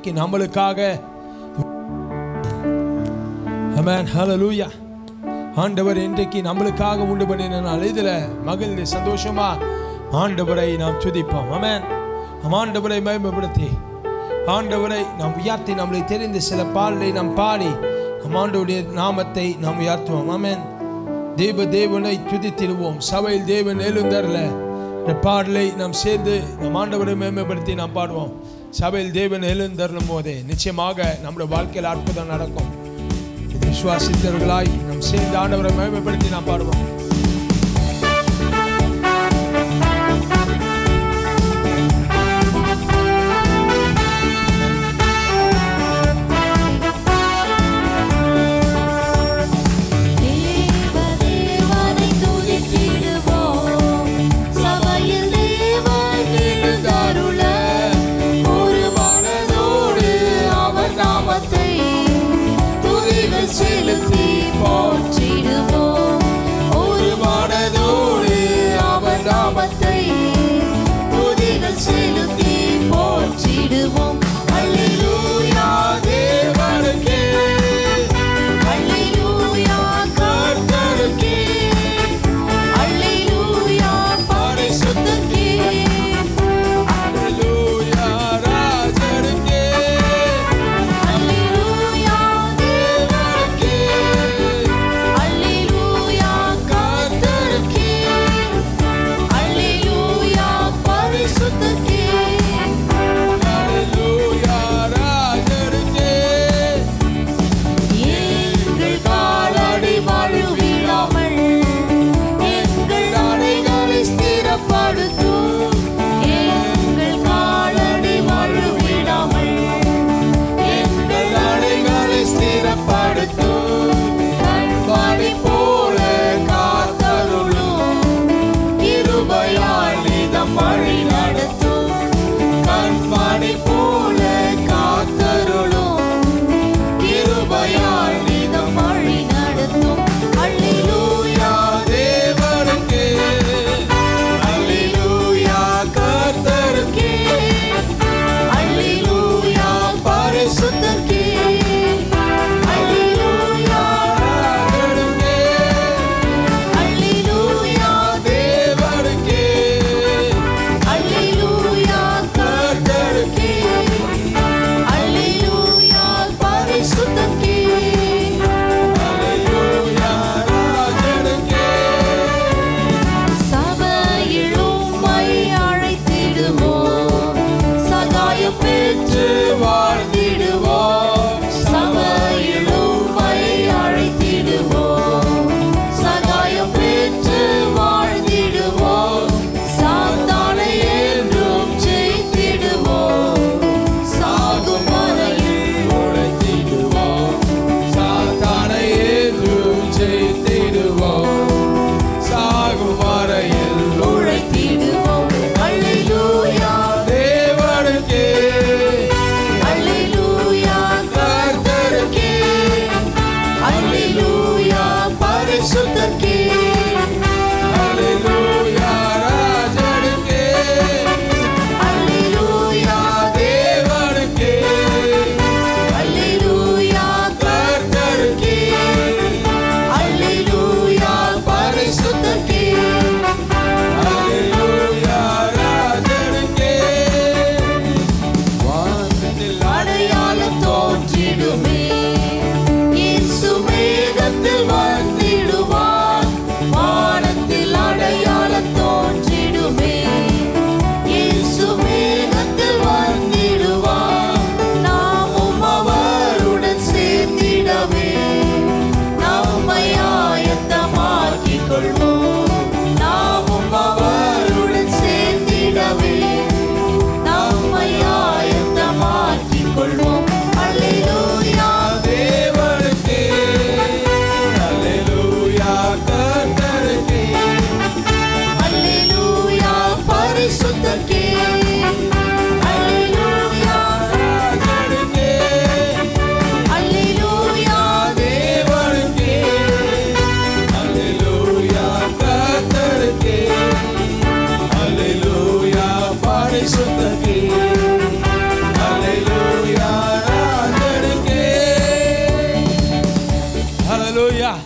இன்றைக்கு நம்மளுக்காக Amen. Hallelujah. ஆண்டவர் இன்றைக்கு நம்மளுக்காக உண்டு பண்ணினால் இதில் மகிழ்ந்து சந்தோஷமா ஆண்டவரை நாம் துதிப்போம் அமேன் நம் ஆண்டவரை மகிமைப்படுத்தி ஆண்டவரை நாம் உயர்த்தி நம்மளை தெரிந்த சில பாடலை நாம் பாடி நம் ஆண்டவருடைய நாமத்தை நாம் உயர்த்துவோம் அமேன் தேவ தேவனை துதித்திடுவோம் சபையில் தேவன் எழுந்தரல இந்த பாடலை நாம் சேர்ந்து நம் ஆண்டவரை மேம்படுத்தி நாம் பாடுவோம் சபையில் தேவன் எழுந்தருளும் போதே நிச்சயமாக நம்முடைய வாழ்க்கையில் அற்புதம் நடக்கும் இது விசுவாசித்தவர்களாய் நாம் சேர்ந்து ஆண்டவரை மேம்படுத்தி நாம் பாடுவோம் தேவ தேவனை துதித்திடுவோம் சபையில் தேவன் எழுந்தருள ஒரு மனதோடு அவர் நாமத்தை துதிகள் செலுத்தி போற்றிடுவோம்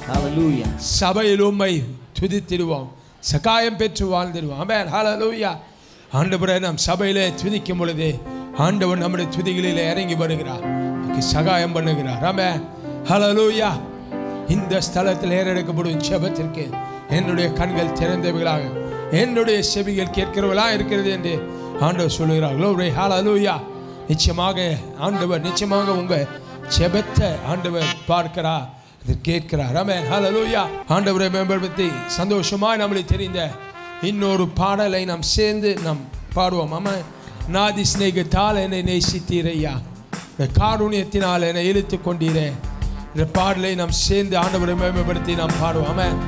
Hallelujah. சபையில் உம்மை துதித்திடுவோம் சகாயம் பெற்று வாழ்ந்திடுவோம் ஆமென் ஹalleluya ஆண்டவரே நாம் சபையிலே துதிக்கும் பொழுது ஆண்டவர் நம்முடைய துதிகளிலே இறங்கி வருகிறார் நமக்கு சகாயம் பண்ணுகிறார் ஆமென் ஹalleluya இந்த ஸ்தலத்தில் ஏறெடுக்கப்படும் ஜெபத்திற்கு என்னுடைய கண்கள் திறந்தவைகளாக என்னுடைய செவிகள் கேட்கிறவர்களாக இருக்கிறது என்று ஆண்டவர் சொல்லுகிறார் glory hallelujah நிச்சயமாக ஆண்டவர் நிச்சயமாக உங்க ஜெபத்தை ஆண்டவர் பார்க்கிறார் அது கேட்கிறார் ஆமென் ஹalleluya ஆண்டவரை மேம்படுத்தி சந்தோஷமாய் நம்மளுக்கு தெரிந்த இன்னொரு பாடலை நாம் சேர்ந்து நாம் பாடுவோம் ஆமாம் நாதி சிநேகத்தால் என்னை நேசித்தீரையா இந்த காருண்யத்தினால் என்னை இழுத்து கொண்டீரே இந்த பாடலை நாம் சேர்ந்து ஆண்டவரை மேம்படுத்தி நாம் பாடுவோம் ஆமென்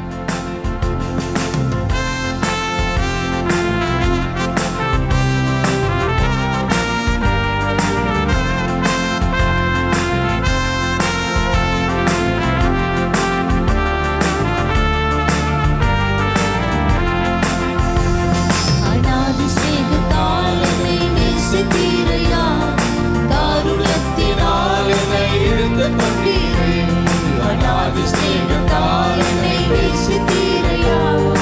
அநாதி சிநேகத்தால் என்னை நேசித்தீரையா காருண்யத்தினால் என்னை இழுத்துக் கொண்டீரே அநாதி சிநேகத்தால் என்னை நேசித்தீரையா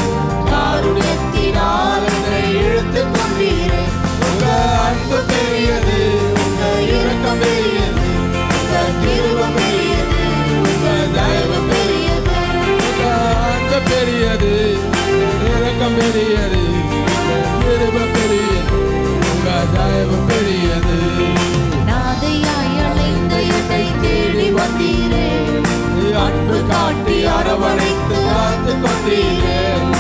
காருண்யத்தினால் என்னை இழுத்துக் கொண்டீரே உங்க அன்பு பெரியது உங்க இரக்கம் பெரியது உங்க கிருபை பெரியது உங்க தயவு பெரியது அன்பு பெரியது இரக்கம் பெரியது கிருபை பெரியது உங்க தயவு பெரியது நாதையாய் அலைந்த என்னை தேடி வந்தீரே அன்பு காட்டி அரவணைத்து காத்து கொண்டீரே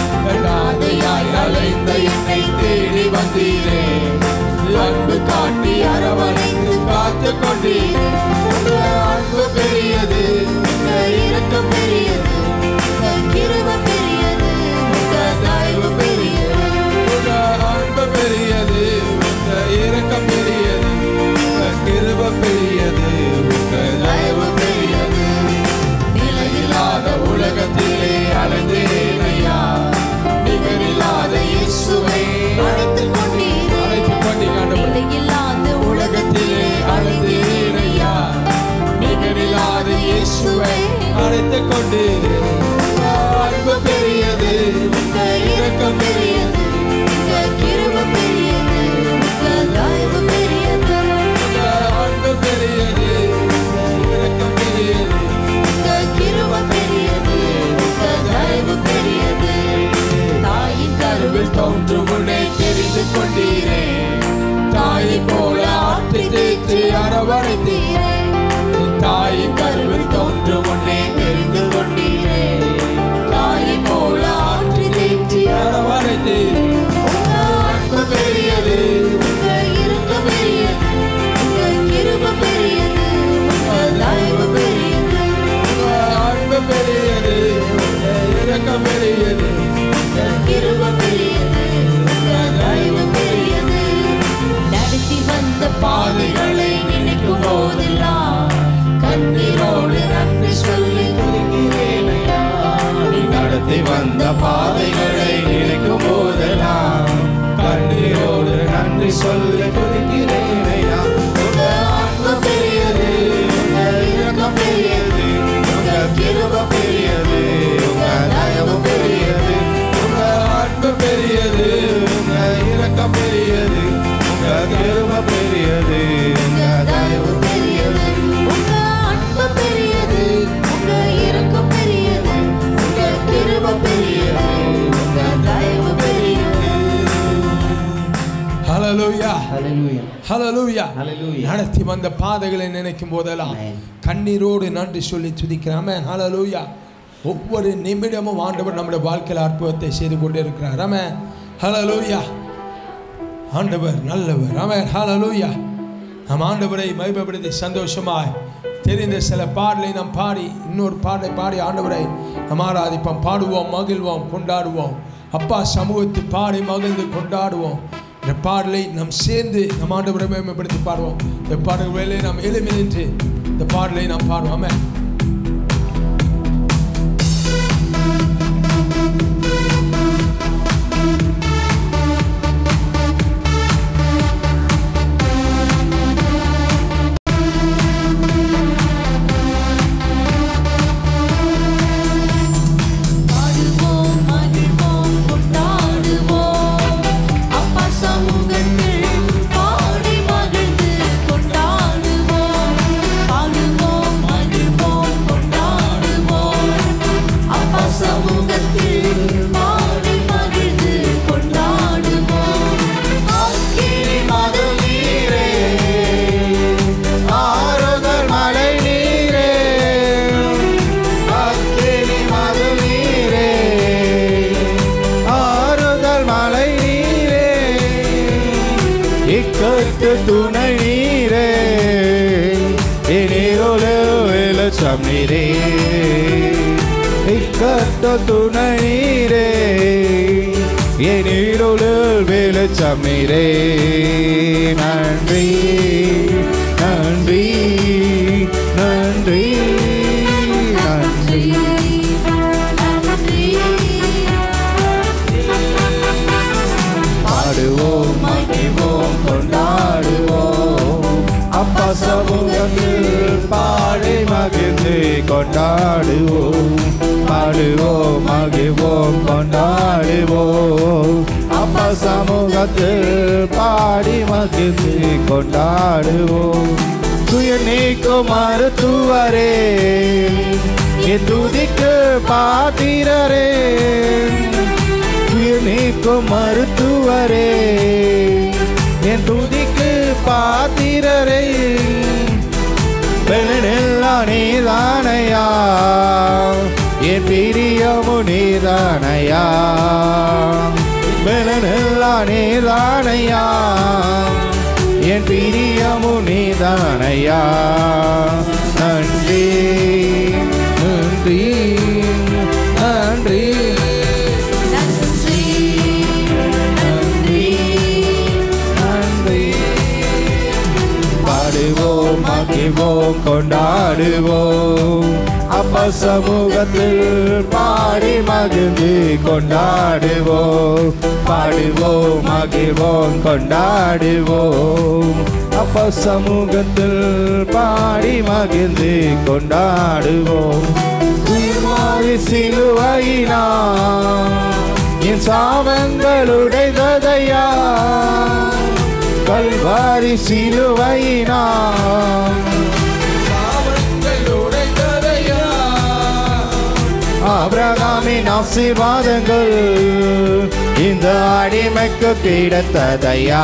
நாதையாய் அலைந்த என்னை தேடி வந்தீரே அன்பு காட்டி அரவணைத்து காத்து கொண்டீரே உங்க அன்பு பெரியது உங்க இரக்கம் பெரியது உங்க கிருபை பெரியது உங்க தயவு பெரியது உங்க அன்பு பெரியது உங்க இரக்கம் பெரியது உங்க கிருபை பெரியது உங்க தயவு பெரியது நிலையில்லாத உலகத்திலே அலைந்தேனையா நிகரில்லாத இயேசுவை அழைத்துக் கொண்டீரே அழைத்துக் கொண்டீங்க ஆண்டவரே. நிலையில்லாத உலகத்திலே அலைந்தேனையா நிகரில்லாத இயேசுவை அழைத்துக் கொண்டு அன்பு பெரியது உங்க இரக்கம் பெரியது உங்க கிருபை பெரியது உங்க தயவு பெரியது உங்க அன்பு பெரியது உங்க இரக்கம் பெரியது உங்க கிருபை பெரியது உங்க தயவு பெரியது தாயின் கருவில் தோன்றும் முன்னே தெரிந்து கொண்டீரே தாயை போல ஆற்றி தேற்றி அரவணைத்தீரே தாயின் கருவில் தோன்றும் முன்னே தெரிந்து கொண்டீரே தாயை போல ஆற்றி தேற்றி அரவணைத்து உங்க அன்பு பெரியது உங்க இரக்கம் பெரியது உங்க கிருபை பெரியது உங்க தயவு பெரியது உங்க அன்பு பெரியது உங்க இரக்கம் பெரியது கிருபை பெரியது உங்க தயவு பெரியது நடத்தி வந்த பாதைகளை நினைக்கும் போதெல்லாம் கண்ணீரோடு நன்றி சொல்லி துதிக்கிறேன் ஐயா. நீ நடத்தி வந்த பாதைகளை நினைக்கும் போதெல்லாம் கண்ணீரோடு நன்றி சொல்லி துதிக்கிறேன் ஐயா. உங்க அன்பு பெரியது உங்க இரக்கம் பெரியது உங்க கிருபை பெரியது உங்க தயவு பெரியது உங்க அன்பு பெரியது உங்க இரக்கம் பெரியது உங்க கிருபை பெரியது உங்க தயவு பெரியது உங்க அன்பு பெரியது உங்க இரக்கம் பெரியது உங்க கிருபை பெரியது உங்க தயவு பெரியது ஹalleluya Hallelujah. ஹalleluya Hallelujah. நடத்தி வந்த பாதைகளை நினைக்கும் போதெல்லாம் Amen. கண்ணீரோடு நன்றி சொல்லி துதிக்கிறேன் ஹalleluya ஒவ்வொரு நிமிடமும் ஆண்டவர் நம்முடைய வாழ்க்கையில் அற்புதத்தை செய்து கொண்டே இருக்கிறார் ஆமென் ஹalleluya ஆண்டவர் நல்லவர் ஆமென் ஹalleluya நாம் ஆண்டவரை மகிமைப்படுத்தி சந்தோஷமாய் தெரிந்த சில பாடலை நாம் பாடி இன்னொரு பாடலை பாடி ஆண்டவரை நாம் ஆராதிப்போம் பாடுவோம் மகிழ்வோம் கொண்டாடுவோம் அப்பா சமூகத்தை பாடி மகிழ்ந்து கொண்டாடுவோம் இந்த பாடலை நாம் சேர்ந்து நம் ஆண்டவரை மேம்படுத்தி பாடுவோம் இந்த பாடல் வேலை நாம் எளிமை நின்று இந்த பாடலை நாம் பாடுவோம் ஆமென் உங்க வெளிச்சம் நீரே இக்கட்ட துணை நீரே என் இருளில் வெளிச்சம் நீரே நன்றி நன்றி நன்றி நன்றி பாடுவோம் மகிழ்வோம் கொண்டாடுவோம் அப்பா சமூகத்தில் பாடி மகிழ்ந்து கொண்டாடுவோம் பாடுவோம் மகிழ்வோம் கொண்டாடுவோம் அப்பா சமூகத்தில் பாடி மகிழ்ந்து கொண்டாடுவோம் துய நீக்கும் மருத்துவரே என் துதிக்கு பாத்திரரே உயிர் நீக்கும் மருத்துவரே என் துதிக்கு பாத்திரரே பெலனெல்லாம் நீதானையா என் பிரியமு நீதானையா பெலனெல்லாம் நீதானையா என் பிரியமு நீதானையா நன்றி நன்றி நன்றி நன்றி பாடுவோம் மகிழ்வோம் கொண்டாடுவோம் அப்ப சமூகத்தில் பாடி மகிழ்ந்து கொண்டாடுவோம் பாடுவோம் மகிழ்வோம் கொண்டாடுவோம் அப்ப சமூகத்தில் பாடி மகிழ்ந்து கொண்டாடுவோம் உயிர்வாழி சிலுவையினா என் சாவங்களுடையதையா கல்வாரி சிலுவையினா ஆபிரகாமின் ஆசீர்வாதங்கள் இந்த அடிமைக்கு கிடைத்ததையா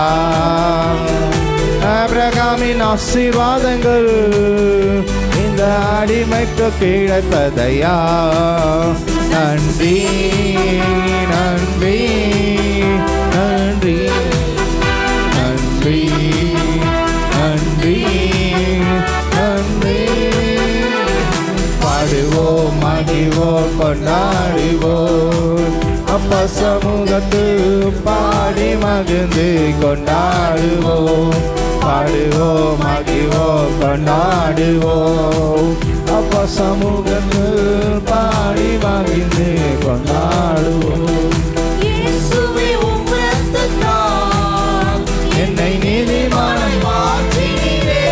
ஆபிரகாமின் ஆசீர்வாதங்கள் இந்த அடிமைக்கு கிடைத்ததையா நன்றி நன்றி நன்றி நன்றி நன்றி நன்றி பாடுவோம் மகிழ்வோம் கொண்டாடுவோம் அப்ப சமூகத்து பாடி மகிழ்ந்து கொண்டாடுவோம் பாடுவோம் மகிழ்வோம் கொண்டாடுவோம் அப்ப சமூகத்து பாடி மகிழ்ந்து கொண்டாடுவோம் என்னை நீதிமானை மாற்றினீரே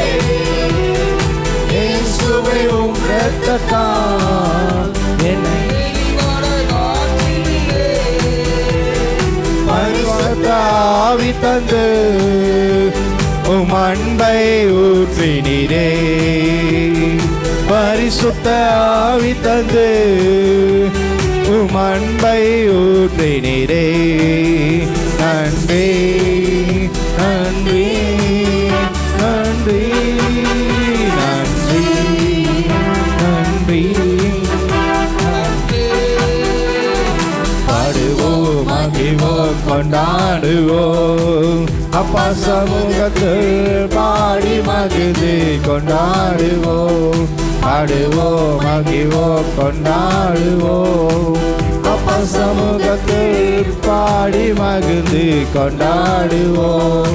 இயேசுவே உம் இரத்தத்தால் என்னை பரிசுத்த ஆவி தந்து உம் அன்பை ஊற்றினீரே பரிசுத்த ஆவி தந்து உம் அன்பை ஊற்றினீரே நன்றி நன்றி நன்றி நன்றி நன்றி பாடுவோம் மகிழ்வோம் கொண்டாடுவோம் அப்பா சமூகத்தில் பாடி மகிழ்ந்து கொண்டாடுவோம் பாடுவோம் மகிழ்வோம் கொண்டாடுவோம் அப்பா சமூகத்தில் பாடி மகிழ்ந்து கொண்டாடுவோம்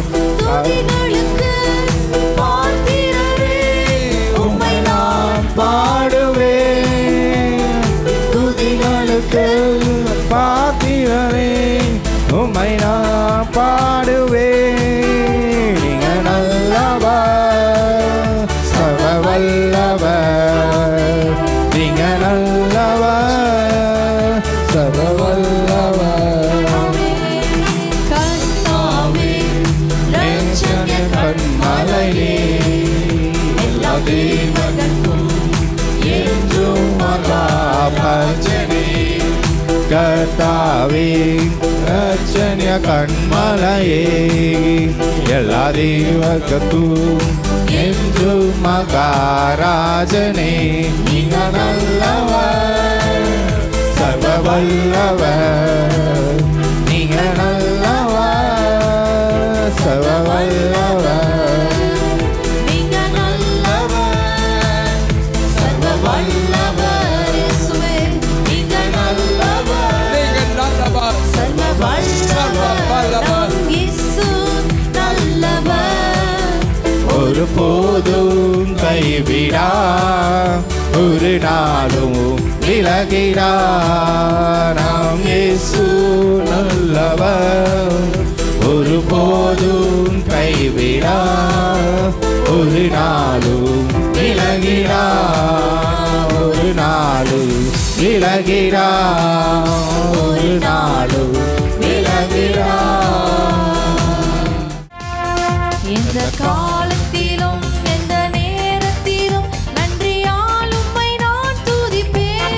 உம்மை நான் பாடுவேன் துதிகளுக்கு பாத்திரவே உம்மை நான் பாடுவேன் நீங்க நல்லவர் சர்வ வல்லவர் நீங்க நல்லவர் சர்வ வல்லவர் நெஞ்சன கண்மலையே எல்லா தேவனுக்கும் என்றும் மகாபஜனே கர்த்தாவே ரச்சனிய கண்மலையே எல்லா தேவகத்தும் என்று மகாராஜனே நீங்க நல்லவர் சர்வ வல்லவர் நீங்க நல்லவர் சர்வ வல்லவர் சர்வ ஒரு போதும் கைவிடா ஒரு நாளும் விலகிடா நாம் இயேசு நல்லவர் ஒரு போதும் கைவிடா ஒரு நாளும் விலகிடா ஒரு நாளும் விலகிடா ஒரு நாளும் விலகிடா எந்த காலத்திலும் எந்த நேரத்திலும் நன்றியால் உம்மை நான் துதிப்பேன்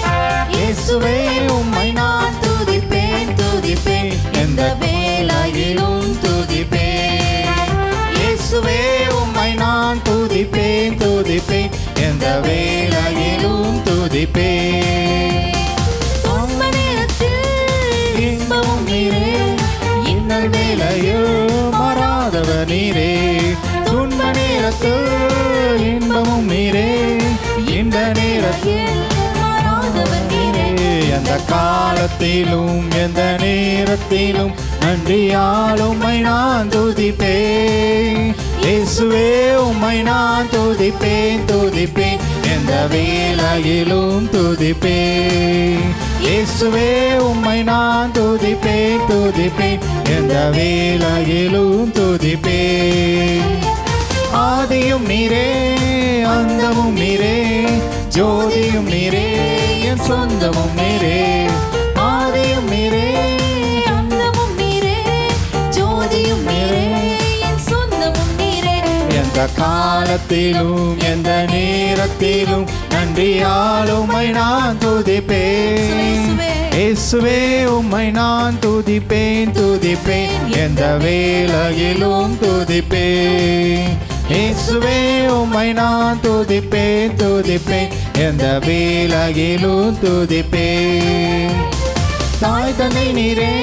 இயேசுவே உம்மை நான் துதிப்பேன் துதிப்பேன் எந்த வேளையிலும் துதிப்பேன் இயேசுவே உம்மை நான் துதிப்பேன் துதிப்பேன் எந்த வேளையிலும் துதிப்பேன் துன்ப நேரத்தில் இன்பமும் நீரே இன்னல் வேளையில் மாறாதவர் நீரே துன்ப நேரத்தில் இன்பமும் நீரே இந்த நேரத்தில் மாறாதவர் நீரே எந்த காலத்திலும் எந்த நேரத்திலும் நன்றியால் உம்மை நான் துதிப்பேன் இயேசுவே உம்மை நான் துதிப்பேன் துதிப்பேன் எந்த வேளையிலும் துதிப்பேன் இயேசுவே உம்மை நான் துதிப்பேன் துதிப்பேன் எந்த வேளையிலும் துதிப்பேன் ஆதியும் நீரே அந்தமும் நீரே ஜோதியும் நீரே என் சொந்தமும் நீரே ஆதியும் நீரே அந்தமும் நீரே ஜோதியும் நீரே என் சொந்தமும் நீரே எந்த காலத்திலும் எந்த நேரத்திலும் நன்றியால் உம்மை நான் துதிப்பேன் இயேசுவே உம்மை நான் துதிப்பேன் துதிப்பேன் எந்த வேளையிலும் துதிப்பேன் இயேசுவே உம்மை நான் துதிப்பேன் துதிப்பேன் எந்த வேளையிலும் துதிப்பேன் தாய் தந்தை நீரே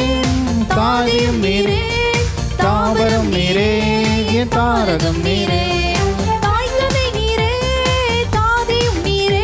தாயும் நீரே தாவரம் நீரே என் தாரகம் நீரே தாய் தந்தை நீரே தாதியும் நீரே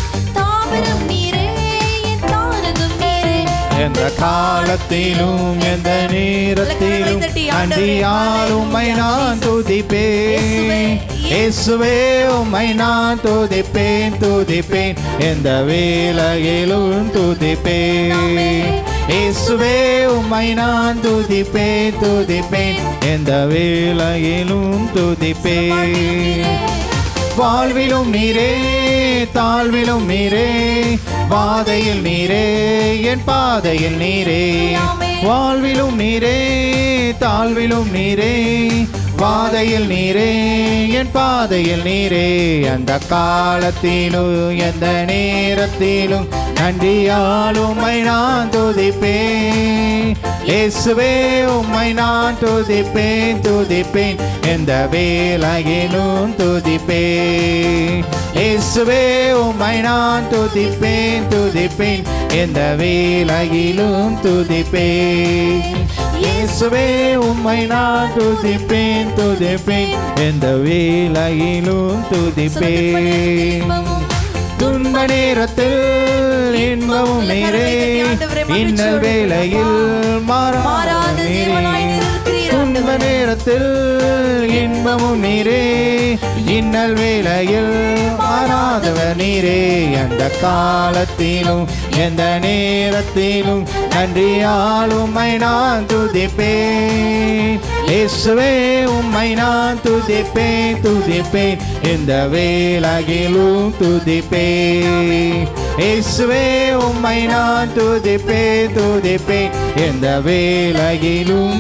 தாவரம் நீரே என் தாரகம் நீரே எந்த காலத்திலும் எந்த நேரத்திலும் அன்றியால் உம்மை நான் துதிப்பேன் இயேசுவே உம்மை நான் துதிப்பேன் துதிப்பேன் எந்த வேளையிலும் துதிப்பேன் இயேசுவே உம்மை நான் துதிப்பேன் துதிப்பேன் எந்த வேளையிலும் துதிப்பேன் வாழ்விலும் நீரே தாழ்விலும் நீரே பாதையில் நீரே என் பாதையில் நீரே வாழ்விலும் நீரே தாழ்விலும் நீரே பாதையில் நீரே என் பாதையில் நீரே அந்த காலத்திலும் எந்த நேரத்திலும் நன்றியால் உம்மை நான் துதிப்பேன் இயேசுவே உம்மை நான் துதிப்பேன் துதிப்பேன் எந்த வேளையிலும் துதிப்பேன் இயேசுவே உம்மை நான் துதிப்பேன் துதிப்பேன் எந்த வேளையிலும் துதிப்பேன் இயேசுவே உம்மை நான் துதிப்பேன் துதிப்பேன் எந்த வேளையிலும் துதிப்பேன் துன்ப நேரத்தில் இன்பமும் நீரே இன்னல் வேளையில் மாறாத மாறாத தேவனாய் நீரே நிற்கிறீர் துன்ப நேரத்தில் இன்பமும் நீரே இன்னல் வேளையில் மாறாதவர் நீரே அந்த காலத்திலும் எந்த நேரத்திலும் நன்றியால் உம்மை நான் துதிப்பேன் இயேசுவே உம்மை நான் துதிப்பேன் துதிப்பேன் இந்த வேளையிலும் துதிப்பேன் இயேசுவே உம்மை நான் துதிப்பேன் துதிப்பேன் எந்த வேளையிலும்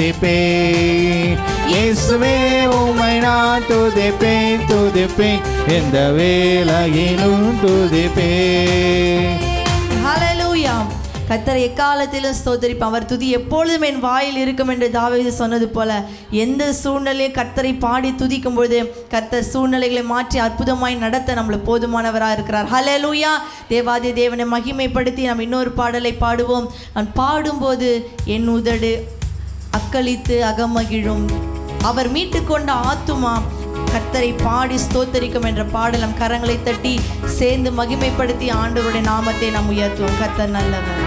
துதிப்பேன் இயேசுவே உம்மை நான் துதிப்பேன் துதிப்பேன் எந்த வேளையிலும் துதிப்பேன் ஹalleluya கத்தர் எக்காலத்திலும் ஸ்தோத்தரிப்பான் அவர் துதி எப்பொழுதும் என் வாயில் இருக்கும் என்று தாவீது சொன்னது போல எந்த சூழ்நிலையும் கர்த்தரை பாடி துதிக்கும் பொழுது கர்த்தர் சூழ்நிலைகளை மாற்றி அற்புதமாய் நடத்த நம்மளை போதுமானவராக இருக்கிறார் ஹalleluya தேவாதி தேவனை மகிமைப்படுத்தி நாம் இன்னொரு பாடலை பாடுவோம் நான் பாடும்போது என் உதடு அக்களித்து அகமகிழும் அவர் மீட்டுக்கொண்ட ஆத்துமா கர்த்தரை பாடி ஸ்தோத்தரிக்கும் என்ற பாடல் நம் கரங்களை தட்டி சேர்ந்து மகிமைப்படுத்தி ஆண்டவருடைய நாமத்தை நாம் உயர்த்துவோம் கர்த்தர் நல்லவர்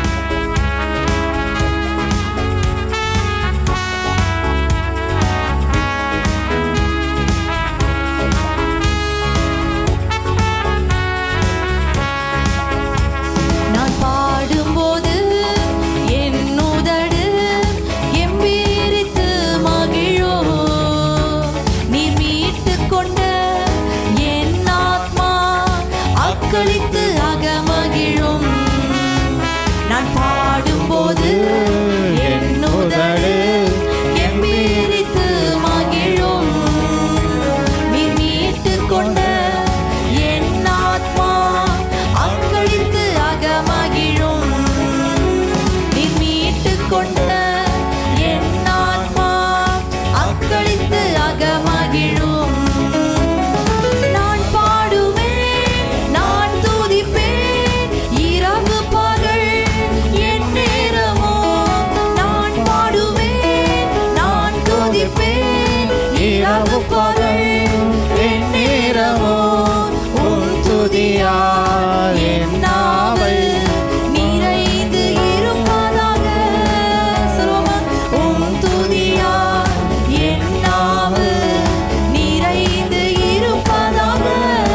நான் பாடும்போது என் உதடு எம்பீரித்து மகிழும் நீ மீட்டுக் கொண்ட என் ஆத்மா அக்களித்து அகமகிழும் நீ மீட்டுக் கொண்ட என் ஆத்மா அக்களித்து அகமகிழும் நான் பாடுவேன் நான் துதிப்பேன் இரவு பகல் என் நேரமோ நான் பாடுவேன் நான் துதிப்பேன் இரவு பகல் என் நேரமோ உன் துதியால் என் நாவல் நிறைந்து இருப்பதாக சொல்லுவோமா? உம் துதியால் என் நாவு நிறைந்து இருப்பதாக.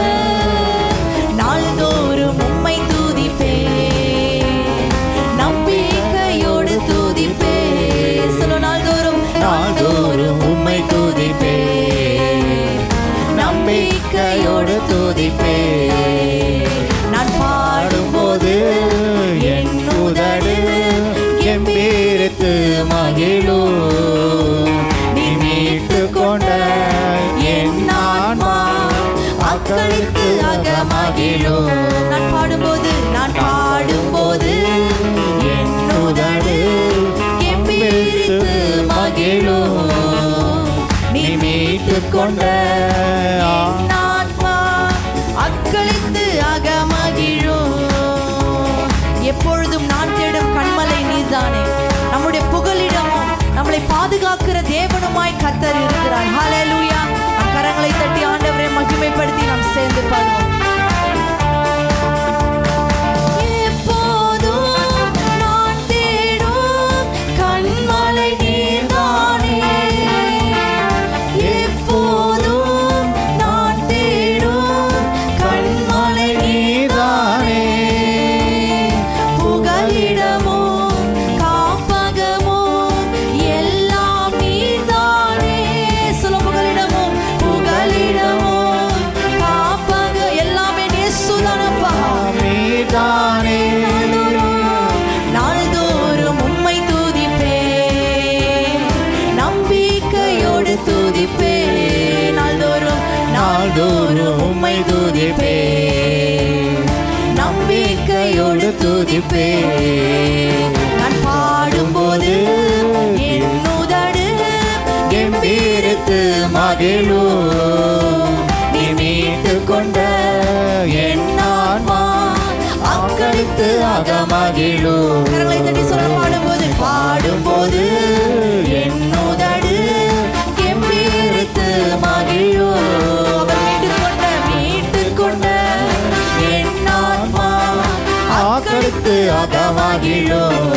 நாள்தோறும் உம்மை துதிப்பேன். நம்பிக்கையோடு துதிப்பேன். சொல்லு, நாள்தோறும் நாள்தோறும் உம்மை துதிப்பேன் நம்பிக்கையோடு துதிப்பேன் நான் பாடும்போது பாடும்போது என் உதடு கம்பீரித்து மகிழும் நீ மீட்டு கொண்ட என் ஆன்மா அக்களித்து அகமகிழும் நான் பாடும்போது நான் பாடும்போது என் உதடு கெம்பீரித்து மகிழும் நீ மீட்டு கொண்ட என் ஆத்மா அக்களித்து அகமகிழும் எப்பொழுதும் நான் தேடும் கண்மலை நீர்தானே நம்முடைய புகலிடமும் நம்மளை பாதுகாக்கிற தேவனுமாய் கத்தர் இருக்கிறார் ஹalleluya நம் கரங்களை தட்டி ஆண்டவரை மகிமைப்படுத்தி நாம் சேர்ந்து பாடுவோம் எப்போதும் நான் தேடும் கண்மலை நீர்தானே எப்போதும் நான் தேடும் கண்மலை நீதானே புகலிடமோ காப்பகமோ எல்லாம் நீதானே சொல்ல புகலிடமோ புகலிடமோ காப்பக எல்லாமே நேசுதானப்பா நீதானே நாள்தோறும் உம்மை துதிப்பேன் நம்பிக்கையோடு துதிப்பேன் நாள்தோறும் நாள்தோறும் உம்மை துதிப்பேன் நம்பிக்கையோடு துதிப்பேன் நான் பாடும்போது என் உதடு கம்பீரித்து மகிழும் நீ மீட்டு கொண்ட என் ஆன்மா அக்களித்து அகமகிழும் கரங்களை தட்டி சொல்ல பாடும்போது பாடும்போது என் உதடு கெம்பீரித்து மகிழும் அவர் மீட்டுக் கொண்ட மீட்டுக் கொண்ட என் ஆத்மா ஆக்களித்து அகமகிழும்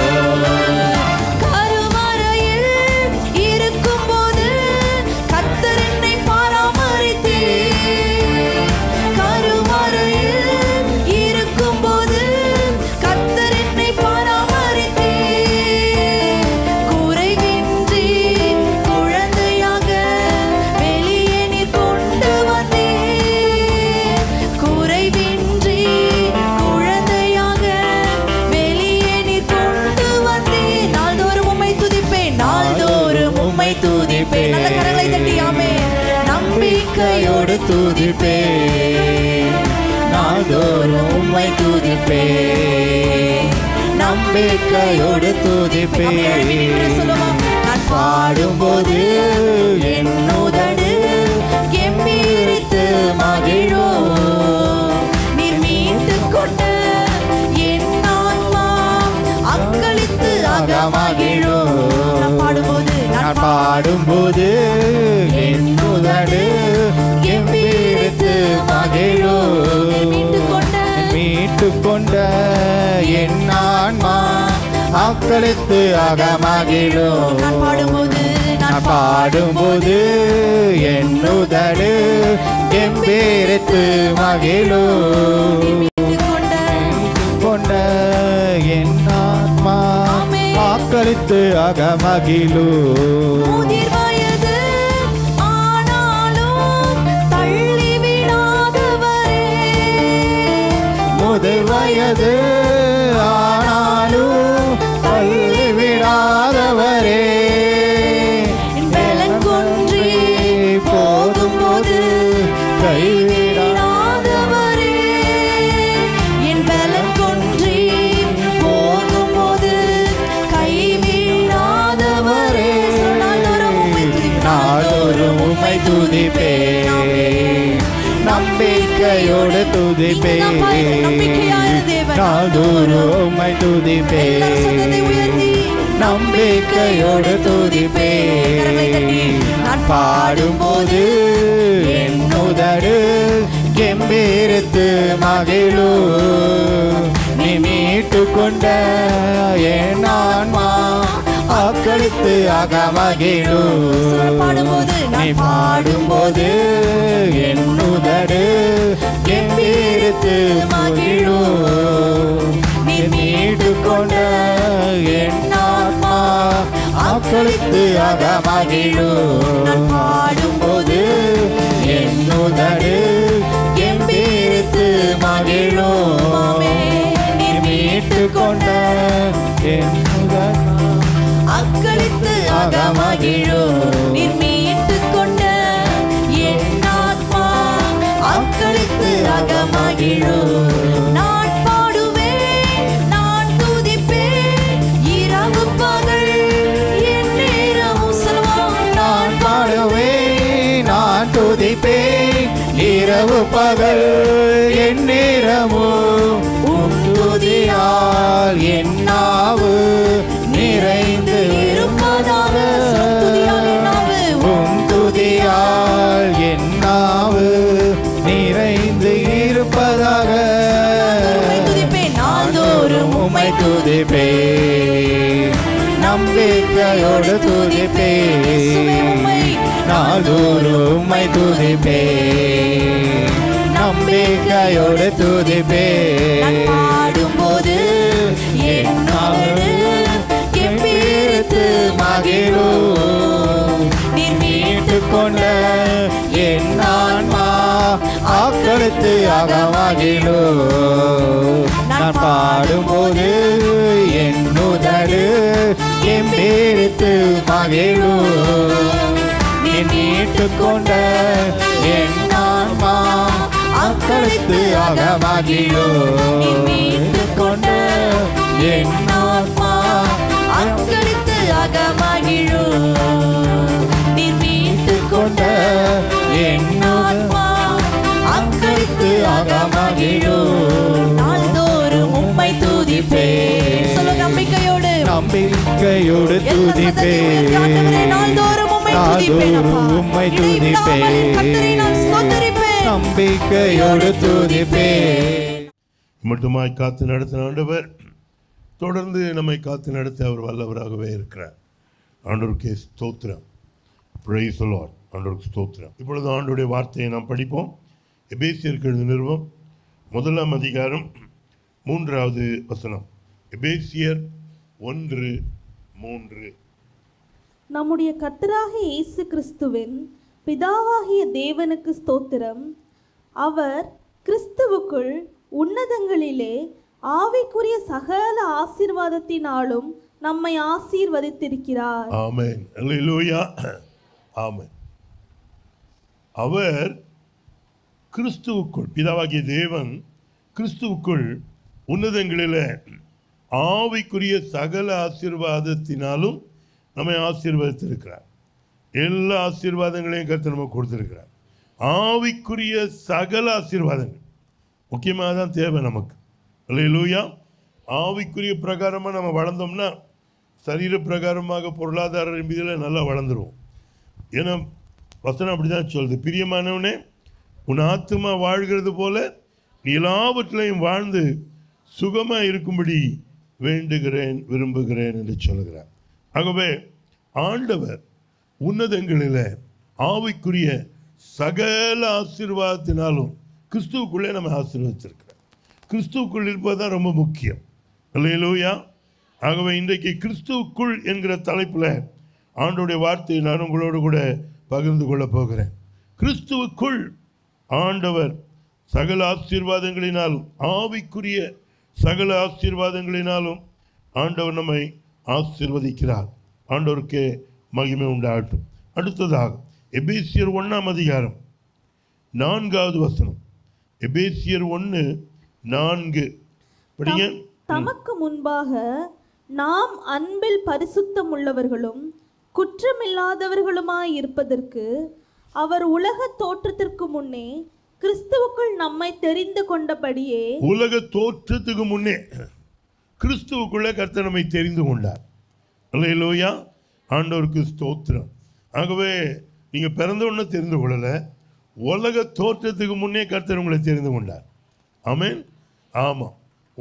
கருவறையில் இருக்கும்போது கர்த்தர் என்னை பராமரித்தீர். கருவறையில் இருக்கும்போது கர்த்தர் என்னை பராமரித்தீர். குறைவின்றி குழந்தையாக வெளியே நீர் கொண்டு வந்தீர். குறைவின்றி குழந்தையாக வெளியே நீர் கொண்டு வந்தீர். நாள்தோறும் உம்மை துதிப்பேன் நாள்தோறும் உம்மை துதிப்பேன் நல்ல கரங்களை தட்டியாமே நம்பிக்கையோடு நம்பிக்கையோடு துதிப்பேன் நாள்தோறும் உம்மை துதிப்பேன் நம்பிக்கையோடு துதிப்பேன் நான் பாடும்போது என் உதடு கெம்பீரித்து மகிழும் நீர் மீட்டுக் கொண்ட என் ஆன்மா அக்களித்து அகமகிழும் நான் பாடும்போது நான் பாடும்போது என் உதடு கம்பீரித்து மகிழும் மீட்டுக் கொண்ட மீட்டு கொண்ட என் ஆன்மா அக்களித்து அகமகிழும் நான் பாடும்போது நான் பாடும்போது என் உதடு கம்பீரித்து மகிழும் மீட்டுக் கொண்ட கொண்ட என் ஆத்மா ஆமென். ஆக்களித்து அகமகிழும் முதிர் வயது ஆனாலும் தள்ளிவிடாதவரே முதிர் வயது ஆனாலும் நம்பிக்கையோடு துதிப்பே நீங்க தான் பாருங்க, நம்பிக்கையான தேவன். நாள்தோறும் உம்மை துதிப்பே எல்லாரும் சத்தத்தை உயர்த்தி நம்பிக்கையோடு துதிப்பே கரங்களை தட்டி, நான் பாடும்போது என் உதடு கெம்பீரித்து மகிழு நீ மீட்டு கொண்ட என் ஆன்மா ஆக்களித்து அகமகிழு பாடும்போது நீ பாடும்போது என் உதடு கெம்பீரித்து மகிழு நீ மீட்டு கொண்ட என் ஆன்மா ஆக்களித்து அகமகிழு நான் பாடும்போது என் உதடு கெம்பீரித்து மகிழு நீ மீட்டு கொண்ட என் உதடு அக்களித்து அகமகிழோ நீர் மீட்டுக் கொண்ட என் ஆத்மா அக்களித்து அகமகிழோ நான் பாடுவேன் நான் துதிப்பேன் இரவு பகல் என் நேரமும் சொல்லுவோம் நான் பாடுவேன் நான் துதிப்பேன் இரவு பகல் என் நேரமும் உன் துதியால் என் நாவு நிறைந்து இருப்பதாக துதியால் என் நாவு உன் துதியால் என் நாவு நிறைந்து இருப்பதாக உம்மை துதிப்பேன் நாள்தோறும் உம்மை துதிப்பே நம்பிக்கையோடு துதிப்பே இயேசுவே உம்மை நாள்தோறும் உம்மை துதிப்பே நம்பிக்கையோடு துதிப்பே நான் பாடும்போது என் நாடு கெம்பீரித்து மகிழு நீர் மீட்டு கொண்ட என் ஆன்மா ஆக்களுக்கு அகமகிழு நான் பாடும்போது என் உதடு எம்பீரித்து மகிழு நீ மீட்டு கொண்ட என் ஆன்மா ஆக்களுக்கு அகமகிழு மீட்டு கொண்ட என் ஆன்மா அக்களித்து அகமகிழோ நீர் மீட்டு கொண்ட என் ஆத்மா அக்களித்து அகமகிழோ அகமகிழோ நாள்தோறும் உம்மை துதிப்பே சொல்ல நம்பிக்கையோடு நம்பிக்கையோடு எல்லா துதிப்பே சத்தத்தையும் உயர்த்தி ஆண்டவரே, நாள்தோறும் உம்மை துதிப்பேன் அப்பா. நாள்தோறும் உம்மை இடைவிடாமல் என் கர்த்தரை நான் துதிப்பே ஸ்தோத்தரிப்பேன். நம்பிக்கையோடு துதிப்பே மட்டுமாய் காத்து நடத்தின ஆண்டவர் தொடர்ந்து நம்மை காத்து நடத்த அவர் வல்லவராகவே இருக்கிறார் ஆண்டவருக்கே ஸ்தோத்திரம் பிரைஸ் லார்ட் ஆண்டவருக்கு ஸ்தோத்திரம் இப்பொழுது ஆண்டுடைய வார்த்தையை நாம் படிப்போம் எபேசியருக்கு எழுதிய நிறுவம் முதலாம் அதிகாரம் மூன்றாவது வசனம் எபேசியர் ஒன்று மூன்று நம்முடைய கர்த்தராகிய இயேசு கிறிஸ்துவின் பிதாவாகிய தேவனுக்கு ஸ்தோத்திரம் அவர் கிறிஸ்துவுக்குள் உன்னதங்களிலே ஆவிக்குரிய சகல ஆசீர்வாதத்தினாலும் நம்மை ஆசீர்வதித்திருக்கிறார் ஆமென் அல்லேலூயா ஆமென் அவர் கிறிஸ்துவுக்குள் பிதாவாகிய தேவன் கிறிஸ்துவுக்குள் உன்னதங்களிலே ஆவிக்குரிய சகல ஆசீர்வாதத்தினாலும் நம்மை ஆசீர்வதித்திருக்கிறார் எல்லா ஆசீர்வாதங்களையும் கருத்து நமக்கு கொடுத்திருக்கிறார் ஆவிக்குரிய சகல ஆசீர்வாதங்கள் முக்கியமாக தான் தேவை நமக்கு அல்லேலூயா ஆவிக்குரிய பிரகாரமாக நம்ம வளர்ந்தோம்னா சரீர பிரகாரமாக பொருளாதார ரீதியில் நல்லா வளர்ந்துருவோம் ஏன்னா வசனம் அப்படி தான் சொல்லுது பிரியமானவனே உன் ஆத்துமா வாழ்கிறது போல நீ எல்லாவற்றிலையும் வாழ்ந்து சுகமாக இருக்கும்படி வேண்டுகிறேன் விரும்புகிறேன் என்று சொல்லுகிறார் ஆகவே ஆண்டவர் உன்னதங்களில் ஆவிக்குரிய சகல ஆசீர்வாதத்தினாலும் கிறிஸ்துவுக்குள்ளே நம்ம ஆசீர்வதிச்சிருக்கிறார் கிறிஸ்துவுக்குள் இருப்பது தான் ரொம்ப முக்கியம் இல்லையிலூயா ஆகவே இன்றைக்கு கிறிஸ்துவுக்குள் என்கிற தலைப்பில் ஆண்டோடைய வார்த்தையை நான் உங்களோடு கூட பகிர்ந்து கொள்ளப் போகிறேன் கிறிஸ்துவுக்குள் ஆண்டவர் சகல ஆசீர்வாதங்களினாலும் ஆவிக்குரிய சகல ஆசீர்வாதங்களினாலும் ஆண்டவர் நம்மை ஆசீர்வதிக்கிறார் ஆண்டவருக்கே மகிமை உண்டாகட்டும் அடுத்ததாக எபேசியர் ஒன்றாம் அதிகாரம் நான்காவது வசனம் எபேசியர் ஒன்று நான்கு படிங்க தமக்கு முன்பாக நாம் அன்பில் பரிசுத்தம் உள்ளவர்களும் குற்றமில்லாதவர்களுமாய் இருப்பதற்கு அவர் உலக தோற்றத்திற்கு முன்னே கிறிஸ்துவுக்குள் நம்மை தெரிந்து கொண்டபடியே உலக தோற்றத்துக்கு முன்னே கிறிஸ்துவுக்குள்ள கர்த்தர் நம்மை தெரிந்து கொண்டார் அல்லையிலோயா ஆண்டவருக்கு ஸ்தோத்திரம் ஆகவே நீங்க பிறந்த உடனே தெரிந்து கொள்ளல உலக தோற்றத்துக்கு முன்னே கர்த்தர் உங்களை தெரிந்து கொண்டார் ஆமென் ஆமாம்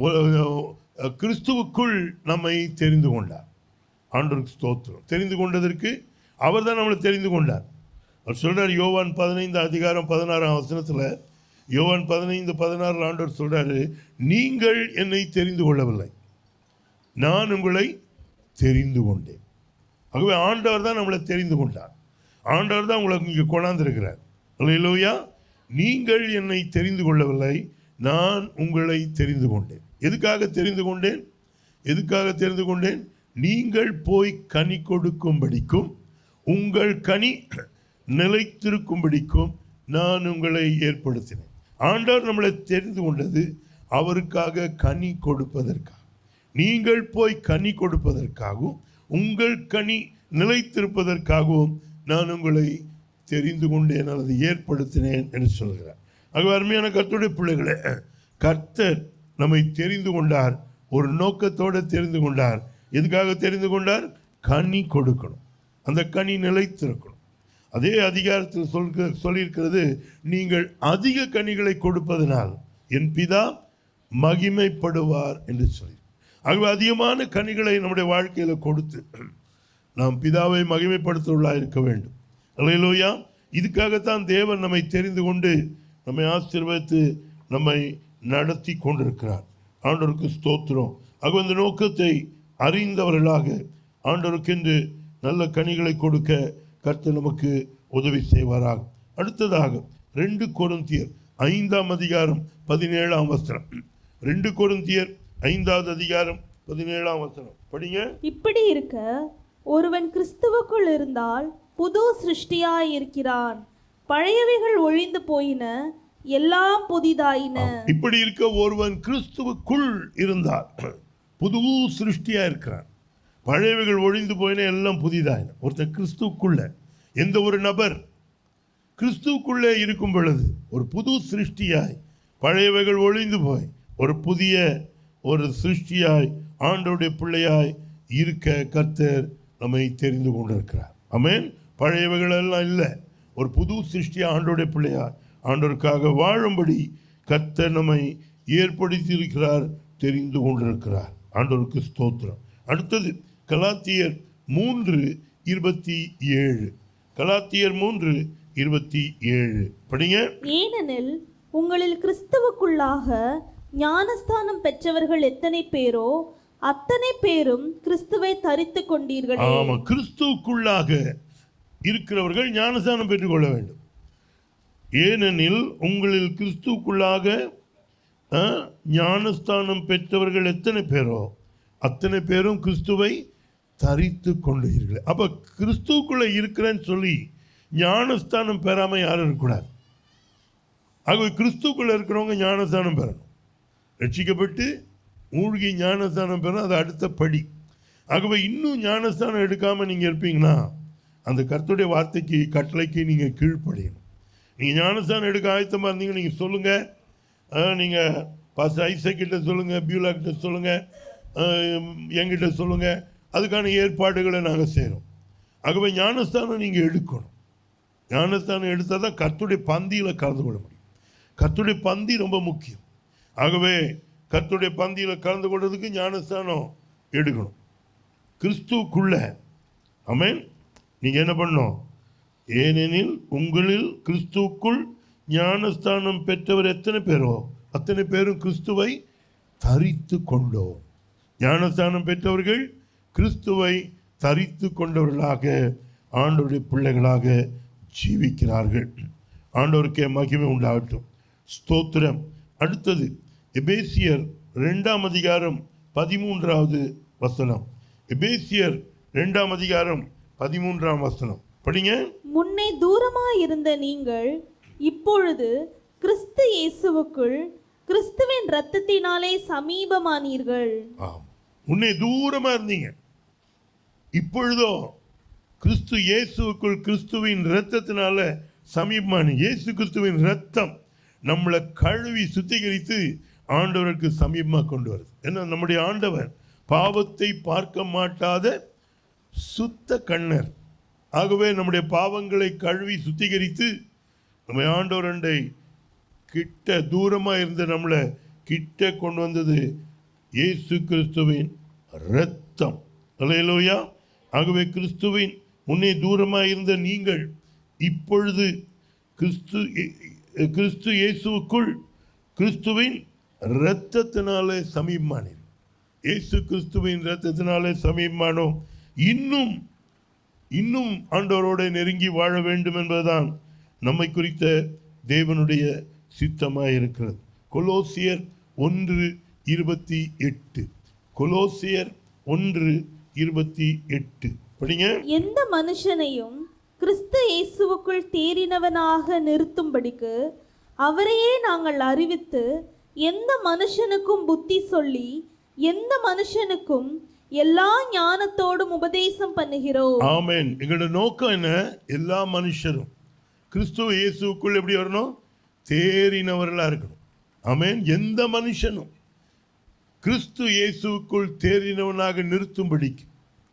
உ- கிறிஸ்துவுக்குள் நம்மை தெரிந்து கொண்டார் ஆண்டவருக்கு ஸ்தோத்திரம் தெரிந்து கொண்டதற்கு அவர் தான் நம்மளை தெரிந்து கொண்டார் அவர் சொல்றார் யோவான் பதினைந்து அதிகாரம் பதினாறாம் வசனத்தில் யோவான் பதினைந்து பதினாறு ஆண்டவர் சொல்றாரு நீங்கள் என்னை தெரிந்து கொள்ளவில்லை நான் உங்களை தெரிந்து கொண்டேன் ஆகவே ஆண்டவர் தான் நம்மளை தெரிந்து கொண்டார் ஆண்டவர் தான் உங்களை இங்கே கொண்டாந்துருக்கிறார் இல்லையா நீங்கள் என்னை தெரிந்து கொள்ளவில்லை நான் உங்களை தெரிந்து கொண்டேன் எதுக்காக தெரிந்து கொண்டேன் எதுக்காக தெரிந்து கொண்டேன் நீங்கள் போய் கனி கொடுக்கும்படிக்கும் உங்கள் கனி நிலைத்திருக்கும்படிக்கும் நான் உங்களை ஏற்படுத்தினேன் ஆண்டவர் நம்மளை தெரிந்து கொண்டது அவருக்காக கனி கொடுப்பதற்காக நீங்கள் போய் கனி கொடுப்பதற்காகவும் உங்கள் கனி நிலைத்திருப்பதற்காகவும் நான் உங்களை தெரிந்து கொண்டேன் அல்லது ஏற்படுத்தினேன் என்று சொல்கிறார் ஆகவே அருமையான கர்த்தருடைய பிள்ளைகளே கர்த்தர் நம்மை தெரிந்து கொண்டார் ஒரு நோக்கத்தோடு தெரிந்து கொண்டார் எதுக்காக தெரிந்து கொண்டார் கனி கொடுக்கணும் அந்த கனி நிலைத்திருக்கணும் அதே அதிகாரத்தில் சொல்க சொல்லியிருக்கிறது நீங்கள் அதிக கனிகளை கொடுப்பதனால் என் பிதா மகிமைப்படுவார் என்று சொல்லி ஆகவே அதிகமான கனிகளை நம்முடைய வாழ்க்கையில் கொடுத்து நாம் பிதாவை மகிமைப்படுத்துவர்களாக இருக்க வேண்டும் அல்லையிலோயா இதுக்காகத்தான் தேவன் நம்மை தெரிந்து கொண்டு நம்மை ஆசீர்வதித்து நம்மை நடத்தி கொண்டிருக்கிறார் ஆண்டவருக்கு ஸ்தோத்திரம் ஆக இந்த நோக்கத்தை அறிந்தவர்களாக ஆண்டவருக்கென்று நல்ல கனிகளை கொடுக்க கர்த்தர் நமக்கு உதவி செய்வாராக அடுத்ததாக ரெண்டு கொருந்தியர் ஐந்தாம் அதிகாரம் பதினேழாம் வசனம் ரெண்டு கொருந்தியர் ஐந்தாவது அதிகாரம் பதினேழாம் வசனம் படிங்க இப்படி இருக்க ஒருவன் கிறிஸ்துவுக்குள் இருந்தால் புது சிருஷ்டியாய் இருக்கிறான் பழையவைகள் ஒழிந்து போயின எல்லாம் புதிதாயின இப்படி இருக்க ஒருவன் கிறிஸ்துவுக்குள் இருந்தார் புது சிருஷ்டியா இருக்கிறான் பழையவைகள் ஒழிந்து போயின எல்லாம் புதிதாயின ஒருத்தன் கிறிஸ்துவுக்குள்ள எந்த ஒரு நபர் கிறிஸ்துவுக்குள்ளே இருக்கும் பொழுது ஒரு புது சிருஷ்டியாய் பழையவைகள் ஒழிந்து போய் ஒரு புதிய ஒரு சிருஷ்டியாய் ஆண்டோடைய பிள்ளையாய் இருக்க கர்த்தர் நம்மை தெரிந்து கொண்டிருக்கிறார் ஆமென் பழையவைகள் எல்லாம் இல்லை ஒரு புது சிருஷ்டியா ஆண்டோடைய பிள்ளையாய் ஆண்டோருக்காக வாழும்படி கர்த்தர் நம்மை ஏற்படுத்தி இருக்கிறார் தெரிந்து கொண்டிருக்கிறார் ஆண்டோருக்கு ஸ்தோத்திரம் அடுத்தது கலாத்தியர் மூன்று இருபத்தி ஏழு கலாத்தியர் மூன்று இருபத்தி ஏழு படிங்க ஏனெனில் உங்களில் கிறிஸ்துவுக்குள்ளாக ஞானஸ்தானம் பெற்றவர்கள் எத்தனை பேரோ அத்தனை பேரும் கிறிஸ்துவை தரித்து கொண்டீர்களே ஆமா கிறிஸ்துவுக்குள்ளாக இருக்கிறவர்கள் ஞானஸ்தானம் பெற்றுக்கொள்ள வேண்டும் ஏனெனில் உங்களில் கிறிஸ்துவுக்குள்ளாக ஆ, ஞானஸ்தானம் பெற்றவர்கள் எத்தனை பேரோ அத்தனை பேரும் கிறிஸ்துவை தரித்து கொண்டீர்கள் அப்ப கிறிஸ்துவுக்குள்ள இருக்கிறேன்னு சொல்லி ஞானஸ்தானம் பெறாம யாரும் இருக்கக்கூடாது ஆகவே கிறிஸ்துக்குள்ள இருக்கிறவங்க ஞானஸ்தானம் பெறணும் ரட்சிக்கப்பட்டு மூழ்கி ஞானஸ்தானம் பெறணும் அது அடுத்த படி ஆகவே இன்னும் ஞானஸ்தானம் எடுக்காம நீங்க இருப்பீங்கன்னா அந்த கர்த்தருடைய வார்த்தைக்கு கட்டளைக்கு நீங்க கீழ்ப்படியணும் நீங்க ஞானஸ்தானம் எடுக்க ஆயத்தமா இருந்தீங்க நீங்க சொல்லுங்க அஹ், நீங்க பாஸ் ஐசக் கிட்ட சொல்லுங்க பியூலா கிட்ட சொல்லுங்க அஹ், என்கிட்ட சொல்லுங்க அதுக்கான ஏற்பாடுகளை நாங்கள் செய்கிறோம் ஆகவே ஞானஸ்தானம் நீங்கள் எடுக்கணும் ஞானஸ்தானம் எடுத்தால் தான் கர்த்தருடைய பந்தியில் கலந்து கொள்ள முடியும் கர்த்தருடைய பந்தி ரொம்ப முக்கியம் ஆகவே கர்த்தருடைய பந்தியில் கலந்து கொள்றதுக்கு ஞானஸ்தானம் எடுக்கணும் கிறிஸ்துவுக்குள்ள ஆமென் நீங்கள் என்ன பண்ணணும் ஏனெனில் உங்களில் கிறிஸ்துவுக்குள் ஞானஸ்தானம் பெற்றவர் எத்தனை பேரோ அத்தனை பேரும் கிறிஸ்துவை தரித்து கொண்டோம் ஞானஸ்தானம் பெற்றவர்கள் கிறிஸ்துவை தரித்து கொண்டவர்களாக ஆண்டவருடைய பிள்ளைகளாக ஜீவிக்கிறார்கள் ஆண்டவருக்கே மகிமை உண்டாகட்டும் ஸ்தோத்திரம் அடுத்தது எபேசியர் ரெண்டாம் அதிகாரம் பதிமூன்றாவது வசனம் எபேசியர் ரெண்டாம் அதிகாரம் பதிமூன்றாம் வசனம் படிங்க முன்னே தூரமாயிருந்த நீங்கள் இப்பொழுது கிறிஸ்து இயேசுவுக்குள் கிறிஸ்துவின் இரத்தத்தினாலே சமீபமானீர்கள் ஆம் முன்னே தூரமா இருந்தீங்க இப்பொழுதோ கிறிஸ்து இயேசுவுக்குள் கிறிஸ்துவின் இரத்தத்தினால சமீபமான இயேசு கிறிஸ்துவின் இரத்தம் நம்மளை கழுவி சுத்திகரித்து ஆண்டவருக்கு சமீபமாக கொண்டு வருது ஏன்னா நம்முடைய ஆண்டவர் பாவத்தை பார்க்க மாட்டாத சுத்த கண்ணர் ஆகவே நம்முடைய பாவங்களை கழுவி சுத்திகரித்து நம்ம ஆண்டவரண்டை கிட்ட தூரமாக இருந்த நம்மளை கிட்ட கொண்டு வந்தது இயேசு கிறிஸ்துவின் இரத்தம் அல்லேலூயா ஆகவே கிறிஸ்துவின் முன்னே தூரமாக இருந்த நீங்கள் இப்பொழுது கிறிஸ்து கிறிஸ்து இயேசுவுக்குள் கிறிஸ்துவின் இரத்தத்தினாலே சமீபமானீர் இயேசு கிறிஸ்துவின் இரத்தத்தினாலே சமீபமானோம் இன்னும் இன்னும் ஆண்டவரோட நெருங்கி வாழ வேண்டும் என்பதுதான் நம்மை குறித்த தேவனுடைய சித்தமாக இருக்கிறது கொலோசியர் ஒன்று இருபத்தி எட்டு கொலோசியர் ஒன்று இருபத்தி எட்டு படிங்க எந்த மனுஷனையும் கிறிஸ்து இயேசுவுக்குள் தேறினவனாக நிறுத்தும்படிக்கு அவரையே நாங்கள் அறிவித்து எந்த மனுஷனுக்கும் புத்தி சொல்லி எந்த மனுஷனுக்கும் எல்லா ஞானத்தோடும் உபதேசம் பண்ணுகிறோம் ஆமென் எங்களோட நோக்கம் என்ன எல்லா மனுஷரும் கிறிஸ்துவ இயேசுக்குள் எப்படி வரணும் தேறினவர்களா இருக்கணும் ஆமென் எந்த மனுஷனும் கிறிஸ்து இயேசுக்குள் தேறினவனாக நிறுத்தும்படிக்கு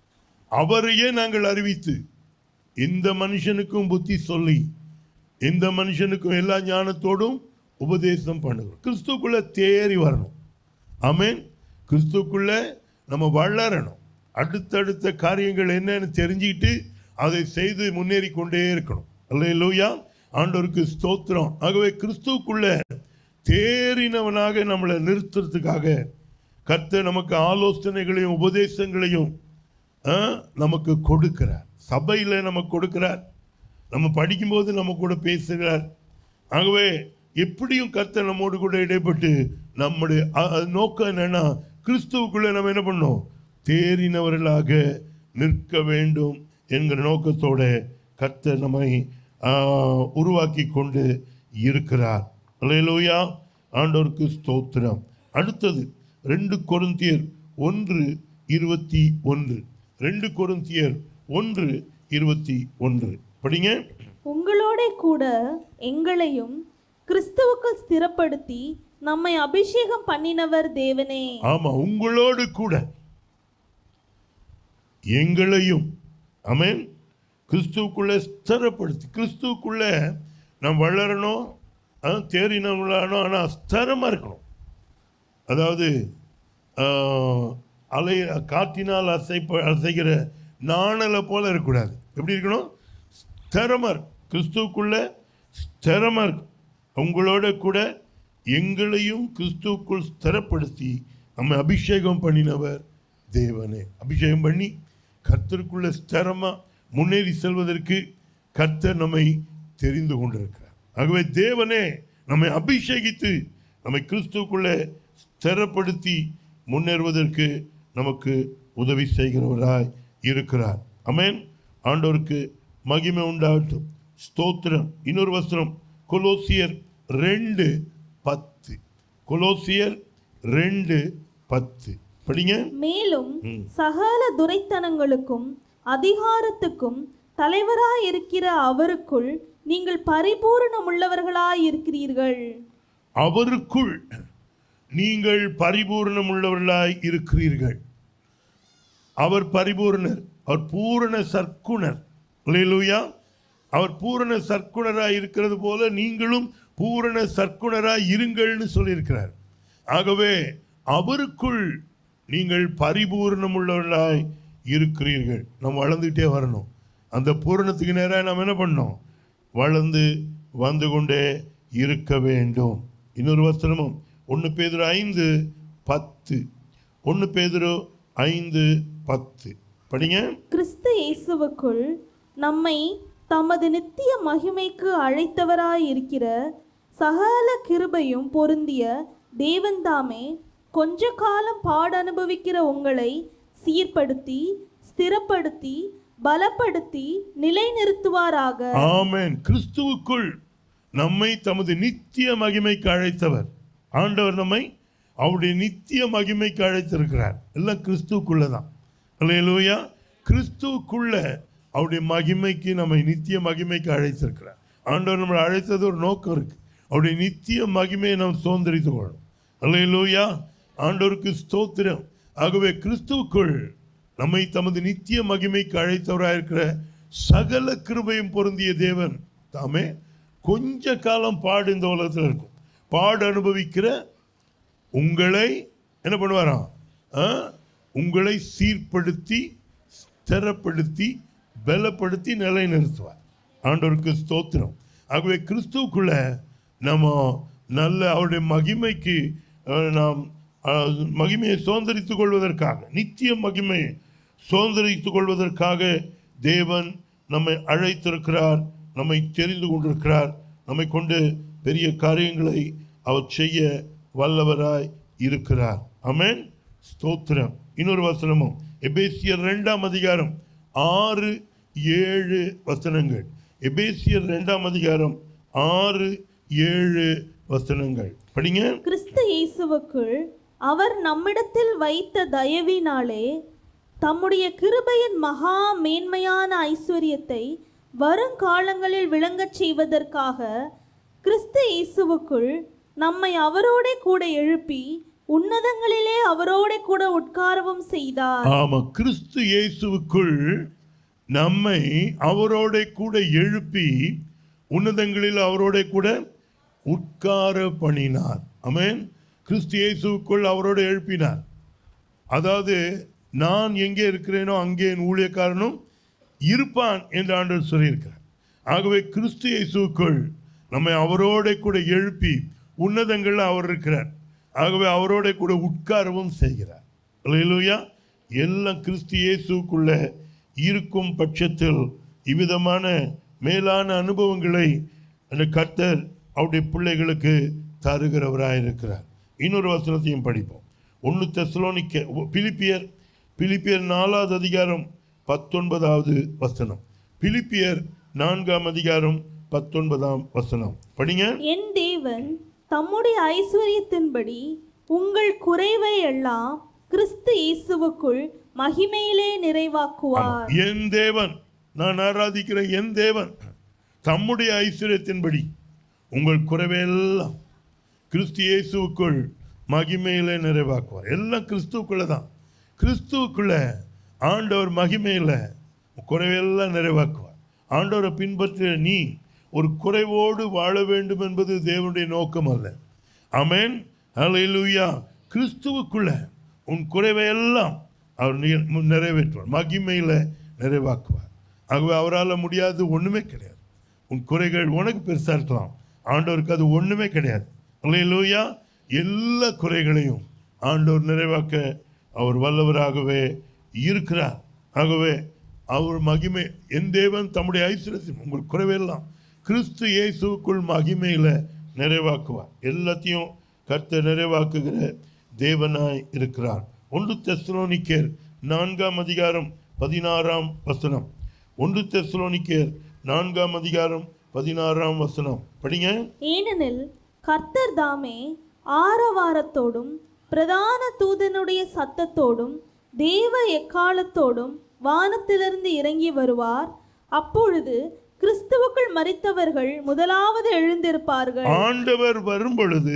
அவரையே நாங்கள் அறிவித்து எந்த மனுஷனுக்கும் புத்தி சொல்லி எந்த மனுஷனுக்கும் எல்லா ஞானத்தோடும் உபதேசம் பண்ணுகிறோம் கிறிஸ்துக்குள்ள தேறி வரணும் ஆமென் கிறிஸ்துக்குள்ள நம்ம வளரணும் அடுத்தடுத்த காரியங்கள் என்னன்னு தெரிஞ்சுக்கிட்டு அதை செய்து முன்னேறி கொண்டே இருக்கணும் அல்ல ஆண்டவருக்கு ஸ்தோத்திரம் ஆகவே கிறிஸ்துவுக்குள்ள தேறினவனாக நம்மளை நிறுத்துறதுக்காக கர்த்தர் நமக்கு ஆலோசனைகளையும் உபதேசங்களையும் ஆ, நமக்கு கொடுக்கிறார் சபையில் நமக்கு கொடுக்கிறார் நம்ம படிக்கும்போது நம்ம கூட பேசுகிறார் ஆகவே எப்படியும் கர்த்தர் நம்மோடு கூட இடைப்பட்டு நம்முடைய அ- அது நோக்கம் என்னன்னா கிறிஸ்துவுக்குள்ளே நம்ம என்ன பண்ணோம் தேறினவர்களாக நிற்க வேண்டும் என்கிற நோக்கத்தோட கர்த்தர் நம்மை ஆ, உருவாக்கி கொண்டு இருக்கிறார் அல்லேலூயா ஆண்டவருக்கு ஸ்தோத்திரம் அடுத்தது ரெண்டு கொரிந்தியர் ஒன்று இருபத்தி ஒன்று ரெண்டு கொரிந்தியர் ஒன்று இருபத்தி ஒன்று படிங்க உங்களோட கூட எங்களையும் கிறிஸ்துவுக்குள் ஸ்திரப்படுத்தி நம்மை அபிஷேகம் பண்ணினவர் தேவனே ஆமா உங்களோடு கூட எங்களையும் ஆமென் கிறிஸ்துவுக்குள்ள ஸ்திரப்படுத்தி கிறிஸ்துவுக்குள்ள நாம் வளரணும் அஹ், தேறினவங்களானோம் ஆனால் ஸ்திரமாக இருக்கணும் அதாவது ஆஹ், அலை காற்றினால் அசைப்ப அசைக்கிற நாணலை போல இருக்கக்கூடாது எப்படி இருக்கணும் ஸ்திரமாக இருக்கும் கிறிஸ்துவுக்குள்ள ஸ்திரமாக இருக்கும் உங்களோட கூட எங்களையும் கிறிஸ்துவுக்குள் ஸ்திரப்படுத்தி நம்மை அபிஷேகம் பண்ணினவர் தேவனே அபிஷேகம் பண்ணி கர்த்தருக்குள்ள ஸ்திரமாக முன்னேறி செல்வதற்கு கர்த்தர் நம்மை தெரிந்து கொண்டிருக்கிறார் ஆகவே தேவனே நம்மை அபிஷேகித்து நம்மை கிறிஸ்துவுக்குள்ளே ஸ்திரப்படுத்தி முன்னேறுவதற்கு நமக்கு உதவி செய்கிறவராய் இருக்கிறார் அமேன் ஆண்டவருக்கு மகிமை உண்டாகட்டும் ஸ்தோத்திரம் இன்னொரு வசனம் கொலோசியர் ரெண்டு பத்து கொலோசியர் ரெண்டு பத்து படிங்க மேலும் ம். சகல துரைத்தனங்களுக்கும் அதிகாரத்துக்கும் தலைவராய் இருக்கிற அவருக்குள் நீங்கள் பரிபூரணமுள்ளவர்களாய் இருக்கிறீர்கள் அவருக்குள் நீங்கள் பரிபூரணம் உள்ளவர்களாய் இருக்கிறீர்கள் அவர் பரிபூரணர் அவர் பூரண சர்க்குணர் அல்லேலூயா அவர் பூரண சர்க்குணராய் இருக்கிறது போல நீங்களும் பூரண சர்க்குணராய் இருங்கள்னு சொல்லியிருக்கிறார் ஆகவே அவருக்குள் நீங்கள் பரிபூரணம் உள்ளவர்களாய் இருக்கிறீர்கள் நம்ம வளர்ந்துக்கிட்டே வரணும் அந்த பூரணத்துக்கு நேராக நாம் என்ன பண்ணோம் வளர்ந்து வந்து கொண்டே இருக்க வேண்டும் இன்னொரு வசனமும் ஒன்று பேதுரு ஐந்து பத்து ஒன்று பேதுரு ஐந்து பத்து படிங்க கிறிஸ்து இயேசுவுக்குள் நம்மை தமது நித்திய மகிமைக்கு அழைத்தவராய் இருக்கிற சகல கிருபையும் பொருந்திய தேவன்தாமே கொஞ்ச காலம் பாட அனுபவிக்கிற உங்களை சீர்படுத்தி ஸ்திரப்படுத்தி பலப்படுத்தி நிலைநிறுத்துவாராக ஆமென் கிறிஸ்துவுக்குள் நம்மை தமது நித்திய மகிமைக்கு அழைத்தவர் ஆண்டவர் நம்மை அவருடைய நித்திய மகிமைக்கு அழைத்திருக்கிறார் எல்லாம் கிறிஸ்துவுக்குள்ள தான் அல்லேலூயா கிறிஸ்துவுக்குள்ள அவருடைய மகிமைக்கு நம்மை நித்திய மகிமைக்கு அழைத்திருக்கிறார் ஆண்டவர் நம்மளை அழைத்தது ஒரு நோக்கம் இருக்கு அவருடைய நித்திய மகிமையை நாம் சுதந்திரித்து கொள்ளும் அல்லையிலூயா ஆண்டவருக்கு ஸ்தோத்திரம் ஆகவே கிறிஸ்துவுக்குள் நம்மை தமது நித்திய மகிமைக்கு அழைத்தவராயிருக்கிற சகல கிருபையும் பொருந்திய தேவன் தாமே கொஞ்ச காலம் பாடு இந்த உலகத்தில் இருக்கும் பாடு அனுபவிக்கிற உங்களை என்ன பண்ணுவாராம் ஆ? உங்களை சீர்படுத்தி ஸ்திரப்படுத்தி பலப்படுத்தி நிலைநிறுத்துவார் ஆண்டவருக்கு ஸ்தோத்திரம் ஆகவே கிறிஸ்துவுக்குள்ள நம்ம நல்ல அவருடைய மகிமைக்கு அஹ், நாம் அஹ், மகிமையை சுதந்திரித்துக் கொள்வதற்காக நித்திய மகிமையை சுதந்திரித்துக் கொள்வதற்காக தேவன் நம்மை அழைத்திருக்கிறார் நம்மை தெரிந்து கொண்டிருக்கிறார் நம்மை கொண்டு பெரிய காரியங்களை அவர் செய்ய வல்லவராய் இருக்கிறார் ஆமென் ஸ்தோத்திரம் இன்னொரு வசனமும் எபேசியர் ரெண்டாம் அதிகாரம் ஆறு ஏழு வசனங்கள் எபேசியர் ரெண்டாம் அதிகாரம் ஆறு ஏழு வசனங்கள் படிங்க கிறிஸ்து இயேசுவுக்குள் அவர் நம்மிடத்தில் வைத்த தயவினாலே தம்முடைய கிருபையின் மகா மேன்மையான ஐஸ்வர்யத்தை வருங்காலங்களில் விளங்கச் செய்வதற்காக கிறிஸ்து இயேசுவுக்குள் நம்மை அவரோடே கூட எழுப்பி உன்னதங்களிலே அவரோடே கூட உட்காரவும் செய்தார் ஆமா கிறிஸ்து இயேசுவுக்குள் நம்மை அவரோட கூட எழுப்பி உன்னதங்களில் அவரோட கூட உட்கார பண்ணினார் ஆமென் கிறிஸ்து இயேசுவுக்குள் அவரோட எழுப்பினார் அதாவது நான் எங்கே இருக்கிறேனோ அங்கே என் ஊழியக்காரனும் இருப்பான் என்று ஆண்டவர் சொல்லியிருக்கிறார் ஆகவே கிறிஸ்து இயேசுவுக்குள் நம்மை அவரோட கூட எழுப்பி உன்னதங்களில் அவர் இருக்கிறார் ஆகவே அவரோட கூட உட்காரவும் செய்கிறார் அல்லேலூயா எல்லாம் கிறிஸ்து இயேசுக்குள்ள இருக்கும் பட்சத்தில் இவ்விதமான மேலான அனுபவங்களை அந்த கர்த்தர் அவருடைய பிள்ளைகளுக்கு தருகிறவராயிருக்கிறார் இன்னொரு வசனத்தையும் படிப்போம் ஒன்று தெசலோனிக்க பிலிப்பியர் பிலிப்பியர் நாலாவது அதிகாரம் பத்தொன்பதாவது வசனம் பிலிப்பியர் நான்காம் அதிகாரம் பத்தொன்பதாம் வசனம் படிங்க என் தேவன் தம்முடைய ஐஸ்வர்யத்தின்படி உங்கள் குறைவை எல்லாம் கிறிஸ்து இயேசுவுக்குள் மகிமையிலே நிறைவாக்குவார் என் தேவன் நான் ஆராதிக்கிற என் தேவன் தம்முடைய ஐஸ்வர்யத்தின்படி உங்கள் குறைவையெல்லாம் கிறிஸ்து இயேசுவுக்குள் மகிமையிலே நிறைவாக்குவார் எல்லாம் கிறிஸ்துவுக்குள்ள தான் கிறிஸ்துவுக்குள்ள ஆண்டவர் மகிமையில் குறைவையெல்லாம் நிறைவாக்குவார் ஆண்டவரை பின்பற்ற நீ ஒரு குறைவோடு வாழ வேண்டும் என்பது தேவனுடைய நோக்கம் அல்ல அமேன் ஹalleluya கிறிஸ்துவுக்குள்ள உன் குறைவையெல்லாம் அவர் நி- நிறைவேற்றுவார் மகிமையில் நிறைவாக்குவார் ஆகவே அவரால் முடியாது ஒன்றுமே கிடையாது உன் குறைகள் உனக்கு பெருசாக இருக்கலாம் ஆண்டவருக்கு அது ஒன்றுமே கிடையாது அல்லேலூயா எல்லா குறைகளையும் ஆண்டவர் நிறைவாக்க அவர் வல்லவராகவே இருக்கிறார் ஆகவே அவர் மகிமை என் தேவன் தம்முடைய ஐஸ்வர்யத்தில் உங்கள் குறைவெல்லாம் கிறிஸ்து இயேசுவுக்குள் மகிமையில் நிறைவாக்குவார் எல்லாத்தையும் கர்த்தர் நிறைவாக்குகிற தேவனாய் இருக்கிறார் ஒன்று தெஸ்லோனிக்கேர் நான்காம் அதிகாரம் பதினாறாம் வசனம் ஒன்று தெஸ்லோனிக்கேர் நான்காம் அதிகாரம் பதினாறாம் வசனம் படிங்க ஏனெனில் கர்த்தர் தாமே ஆரவாரத்தோடும் பிரதான தூதனுடைய சத்தத்தோடும் தேவ எக்காலத்தோடும் வானத்திலிருந்து இறங்கி வருவார் அப்பொழுது கிறிஸ்துவுக்குள் மரித்தவர்கள் முதலாவது எழுந்திருப்பார்கள் ஆண்டவர் வரும் பொழுது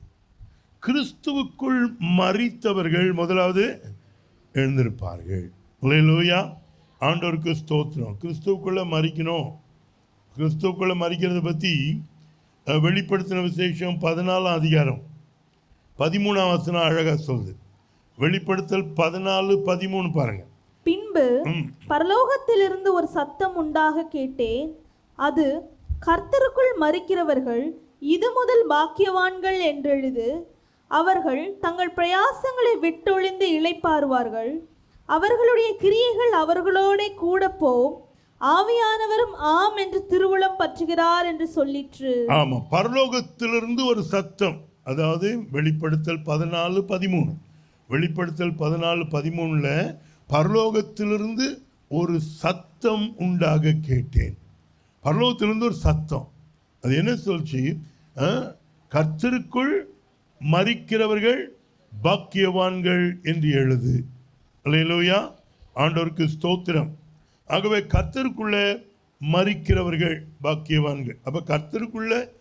கிறிஸ்துவுக்குள் மரித்தவர்கள் முதலாவது எழுந்திருப்பார்கள் லூயா ஆண்டவருக்கு ஸ்தோத்திரம் கிறிஸ்துவுக்குள்ள மறிக்கணும் கிறிஸ்துவுக்குள்ள மறிக்கிறத பற்றி அஹ், வெளிப்படுத்தின விசேஷம் பதினாலாம் அதிகாரம் பதிமூணாம் வசனம் அழகாக சொல்லுது வெளிப்படுத்தல் பதினாலு பதிமூணு பாருங்க பின்பு ம். பரலோகத்திலிருந்து ஒரு சத்தம் உண்டாக கேட்டேன் அது கர்த்தருக்குள் மறிக்கிறவர்கள் இது முதல் பாக்கியவான்கள் என்றெழுது அவர்கள் தங்கள் பிரயாசங்களை விட்டொழிந்து இளைப்பாறுவார்கள் அவர்களுடைய கிரியைகள் அவர்களோடே கூட போம் ஆவியானவரும் ஆம் என்று திருவுளம் பற்றுகிறார் என்று சொல்லிற்று ஆமாம் பரலோகத்திலிருந்து ஒரு சத்தம் அதாவது வெளிப்படுத்தல் பதினாலு பதிமூணு வெளிப்படுத்தல் பதினாலு பதிமூணுல பரலோகத்திலிருந்து ஒரு சத்தம் உண்டாக கேட்டேன் பரலோகத்திலிருந்து ஒரு சத்தம் அது என்ன சொல்ச்சு அஹ், கர்த்தருக்குள் மறிக்கிறவர்கள் பாக்கியவான்கள் என்று எழுது அல்லேலூயா ஆண்டவருக்கு ஸ்தோத்திரம் ஆகவே கர்த்தருக்குள்ள மறிக்கிறவர்கள் பாக்கியவான்கள் அப்ப கர்த்தருக்குள்ள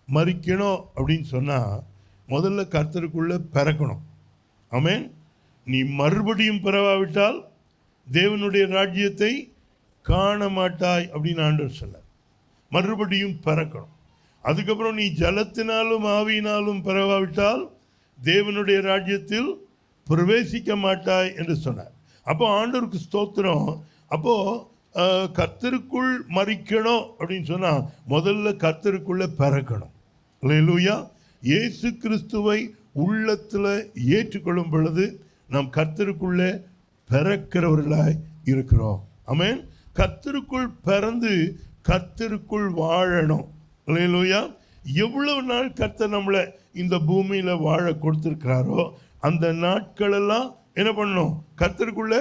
மறிக்கணும் அப்படின்னு சொன்னால் முதல்ல கர்த்தருக்குள்ளே பிறக்கணும் ஆமென் நீ மறுபடியும் பிறவாவிட்டால் தேவனுடைய ராஜ்யத்தை காண மாட்டாய் அப்படின்னு ஆண்டவர் சொன்னார் மறுபடியும் பிறக்கணும் அதுக்கப்புறம் நீ ஜலத்தினாலும் ஆவியினாலும் பிறவாவிட்டால் தேவனுடைய ராஜ்யத்தில் பிரவேசிக்க மாட்டாய் என்று சொன்னார் அப்போ ஆண்டவருக்கு ஸ்தோத்திரம் அப்போ அஹ், கர்த்தருக்குள் மறிக்கணும் அப்படின்னு சொன்னா முதல்ல கர்த்தருக்குள்ள பிறக்கணும் அல்லேலூயா இயேசு கிறிஸ்துவை உள்ளத்தில் ஏற்றுக்கொள்ளும் பொழுது நாம் கர்த்தருக்குள்ளே பிறக்கிறவர்களாய் இருக்கிறோம் ஆமென் கர்த்தருக்குள் பிறந்து கர்த்தருக்குள் வாழணும் அல்லேலூயா எவ்வளவு நாள் கர்த்தர் நம்மளை இந்த பூமியில வாழ கொடுத்திருக்கிறாரோ அந்த நாட்களெல்லாம் என்ன பண்ணணும் கர்த்தருக்குள்ள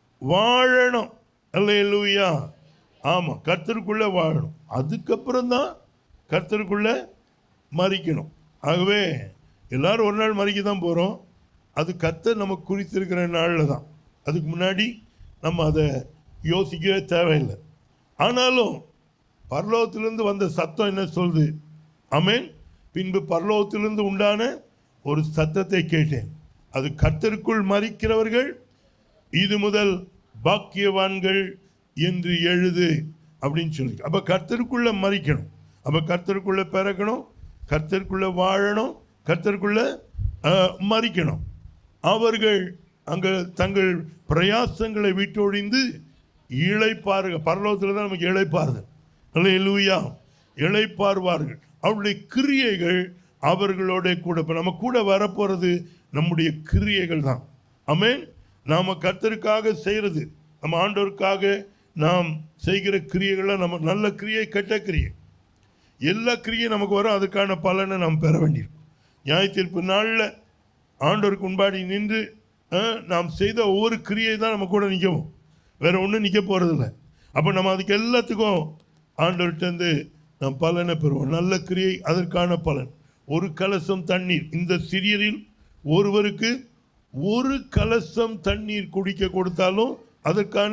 வாழணும் அல்லேலூயா ஆமா கர்த்தருக்குள்ள வாழணும் அதுக்கப்புறம் தான் கர்த்தருக்குள்ள மறிக்கணும் ஆகவே எல்லாரும் ஒரு நாள் மறிக்க தான் போகிறோம் அது கர்த்தர் நமக்கு குறித்திருக்கிற நாளில் தான் அதுக்கு முன்னாடி நம்ம அதை யோசிக்கவே தேவையில்லை ஆனாலும் பரலோகத்திலிருந்து வந்த சத்தம் என்ன சொல்லுது ஆமென் பின்பு பரலோகத்திலிருந்து உண்டான ஒரு சத்தத்தை கேட்டேன் அது கர்த்தருக்குள் மறிக்கிறவர்கள் இது முதல் பாக்கியவான்கள் என்று எழுது அப்படின்னு சொல்லி அப்போ கர்த்தருக்குள்ள மறிக்கணும் அப்போ கர்த்தருக்குள்ள பிறக்கணும் கர்த்தருக்குள்ள வாழணும் கர்த்தருக்குள்ள அஹ், மறிக்கணும் அவர்கள் அங்கே தங்கள் பிரயாசங்களை விட்டொழிந்து இளைப்பார்கள் பரலோகத்தில் தான் நமக்கு இளைப்பார்கள் அல்லேலூயா இளைப்பார்வார்கள் அவருடைய கிரியைகள் அவர்களோட கூட இப்போ நம்ம கூட வரப்போகிறது நம்முடைய கிரியைகள் தான் ஆமென் நாம் கர்த்தருக்காக செய்கிறது நம்ம ஆண்டவருக்காக நாம் செய்கிற கிரியைகளை நம்ம நல்ல கிரியை கெட்ட கிரியை எல்லா கிரியும் நமக்கு வரும் அதுக்கான பலனை நாம் பெற வேண்டியிருக்கும் நியாய தீர்ப்பு நாளில் ஆண்டவருக்கு முன்பாடி நின்று அஹ், நாம் செய்த ஒவ்வொரு கிரியை தான் நம்ம கூட நிற்கவும் வேற ஒன்றும் நிற்க போகிறதில்ல அப்போ நம்ம அதுக்கு எல்லாத்துக்கும் ஆண்டவர்கிட்டருந்து நாம் பலனை பெறுவோம் நல்ல கிரியை அதற்கான பலன் ஒரு கலசம் தண்ணீர் இந்த சிறியரில் ஒருவருக்கு ஒரு கலசம் தண்ணீர் குடிக்க கொடுத்தாலும் அதற்கான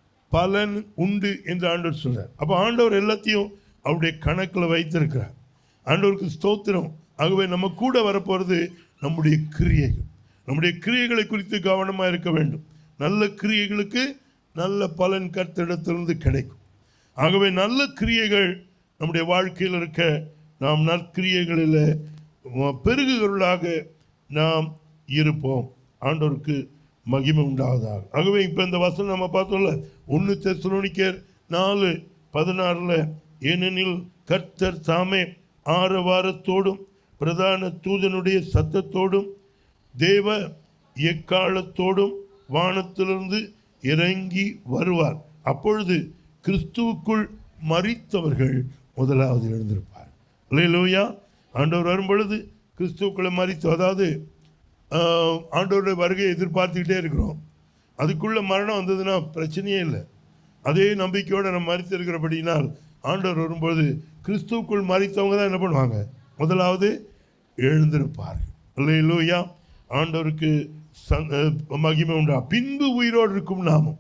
பலன் உண்டு என்று ஆண்டவர் சொல்றார் அப்போ ஆண்டவர் எல்லாத்தையும் அவருடைய கணக்கில் வைத்திருக்கிறார் ஆண்டவருக்கு ஸ்தோத்திரம் ஆகவே நம்ம கூட வரப்போகிறது நம்முடைய கிரியைகள் நம்முடைய கிரியைகளை குறித்து கவனமாக இருக்க வேண்டும் நல்ல கிரியைகளுக்கு நல்ல பலன் கர்த்தரிடத்திலிருந்து கிடைக்கும் ஆகவே நல்ல கிரியைகள் நம்முடைய வாழ்க்கையில் இருக்க நாம் நற்கிரியைகளில் பெருகுகிறவர்களாக நாம் இருப்போம் ஆண்டவருக்கு மகிமை உண்டாவதாக ஆகவே இப்போ இந்த வசனம் நம்ம பார்த்தோம்ல ஒன்று தெசலோனிக்கர் நாலு பதினாறில் ஏனெனில் கர்த்தர் தாமே ஆரவாரத்தோடும் பிரதான தூதனுடைய சத்தத்தோடும் தேவ எக்காலத்தோடும் வானத்திலிருந்து இறங்கி வருவார் அப்பொழுது கிறிஸ்துவுக்குள் மரித்தவர்கள் முதலாவது எழுந்திருப்பார் இல்லையிலோயா ஆண்டவர் வரும் பொழுது கிறிஸ்துவுக்குள்ள மரித்து அதாவது ஆஹ், ஆண்டவருடைய வருகையை எதிர்பார்த்துக்கிட்டே இருக்கிறோம் அதுக்குள்ள மரணம் வந்ததுன்னா பிரச்சனையே இல்லை அதே நம்பிக்கையோடு நம்ம மறித்து இருக்கிறபடினால் ஆண்டவர் வரும்போது கிறிஸ்துவுக்குள் மறித்தவங்க தான் என்ன பண்ணுவாங்க முதலாவது எழுந்திருப்பார்கள் அல்லேலூயா ஆண்டவருக்கு சந்- அஹ், மகிமை உண்டா பின்பு உயிரோடு இருக்கும் நாமும்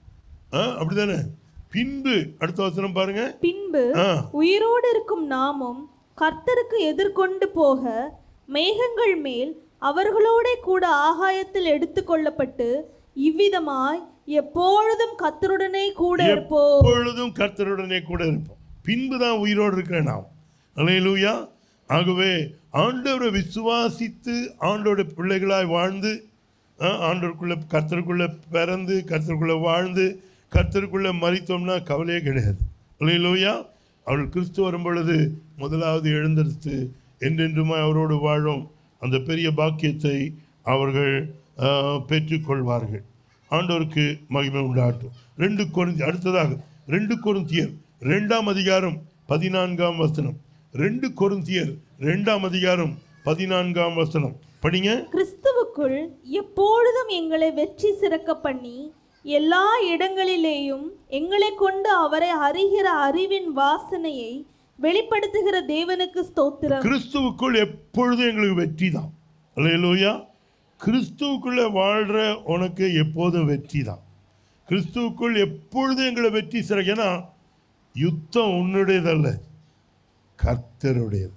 ஆ, அப்படிதானே பின்பு அடுத்த வசனம் பாருங்க பின்பு ஆ. உயிரோடு இருக்கும் நாமும் கர்த்தருக்கு எதிர்கொண்டு போக மேகங்கள் மேல் அவர்களோட கூட ஆகாயத்தில் எடுத்துக்கொள்ளப்பட்டு இவ்விதமாய் எப்பொழுதும் கர்த்தருடனே கூட இருப்போம் எப்பொழுதும் கர்த்தருடனே கூட இருப்போம் பின்பு தான் உயிரோடு இருக்கிற நாம் அல்லேலூயா ஆகவே ஆண்டவரை விசுவாசித்து ஆண்டோட பிள்ளைகளாய் வாழ்ந்து ஆ, ஆண்டவருக்குள்ள கர்த்தருக்குள்ள பிறந்து கர்த்தருக்குள்ள வாழ்ந்து கர்த்தருக்குள்ள மறித்தோம்னா கவலையே கிடையாது அல்லேலூயா அவள் கிறிஸ்து வரும் பொழுது முதலாவது எழுந்தெடுத்து என்றென்றுமாய் அவரோடு வாழும் அந்த பெரிய பாக்கியத்தை அவர்கள் ஆ, பெற்றுக்கொள்வார்கள் ஆண்டவருக்கு மகிமை உண்டாட்டும் ரெண்டு கொரிந்தி அடுத்ததாக ரெண்டு கொரிந்தியர் ரெண்டாம் அதிகாரம் பதினான்காம் வசனம் ரெண்டு கொரிந்தியர் ரெண்டாம் அதிகாரம் பதினான்காம் வசனம் படிங்க கிறிஸ்துவுக்குள் எப்பொழுதும் எங்களை வெற்றி சிறக்க பண்ணி எல்லா இடங்களிலேயும் எங்களை கொண்டு அவரை அறிகிற அறிவின் வாசனையை வெளிப்படுத்துகிற தேவனுக்கு ஸ்தோத்திரம் கிறிஸ்துவுக்குள் எப்பொழுதும் எங்களுக்கு வெற்றி தான் அல்லையா கிறிஸ்துவுக்குள்ள வாழ்ற உனக்கு எப்போதும் வெற்றி தான் கிறிஸ்துவுக்குள் எப்பொழுதும் எங்களை வெற்றி சிறக்க ஏன்னா யுத்தம் உன்னுடையதல்ல கர்த்தருடையது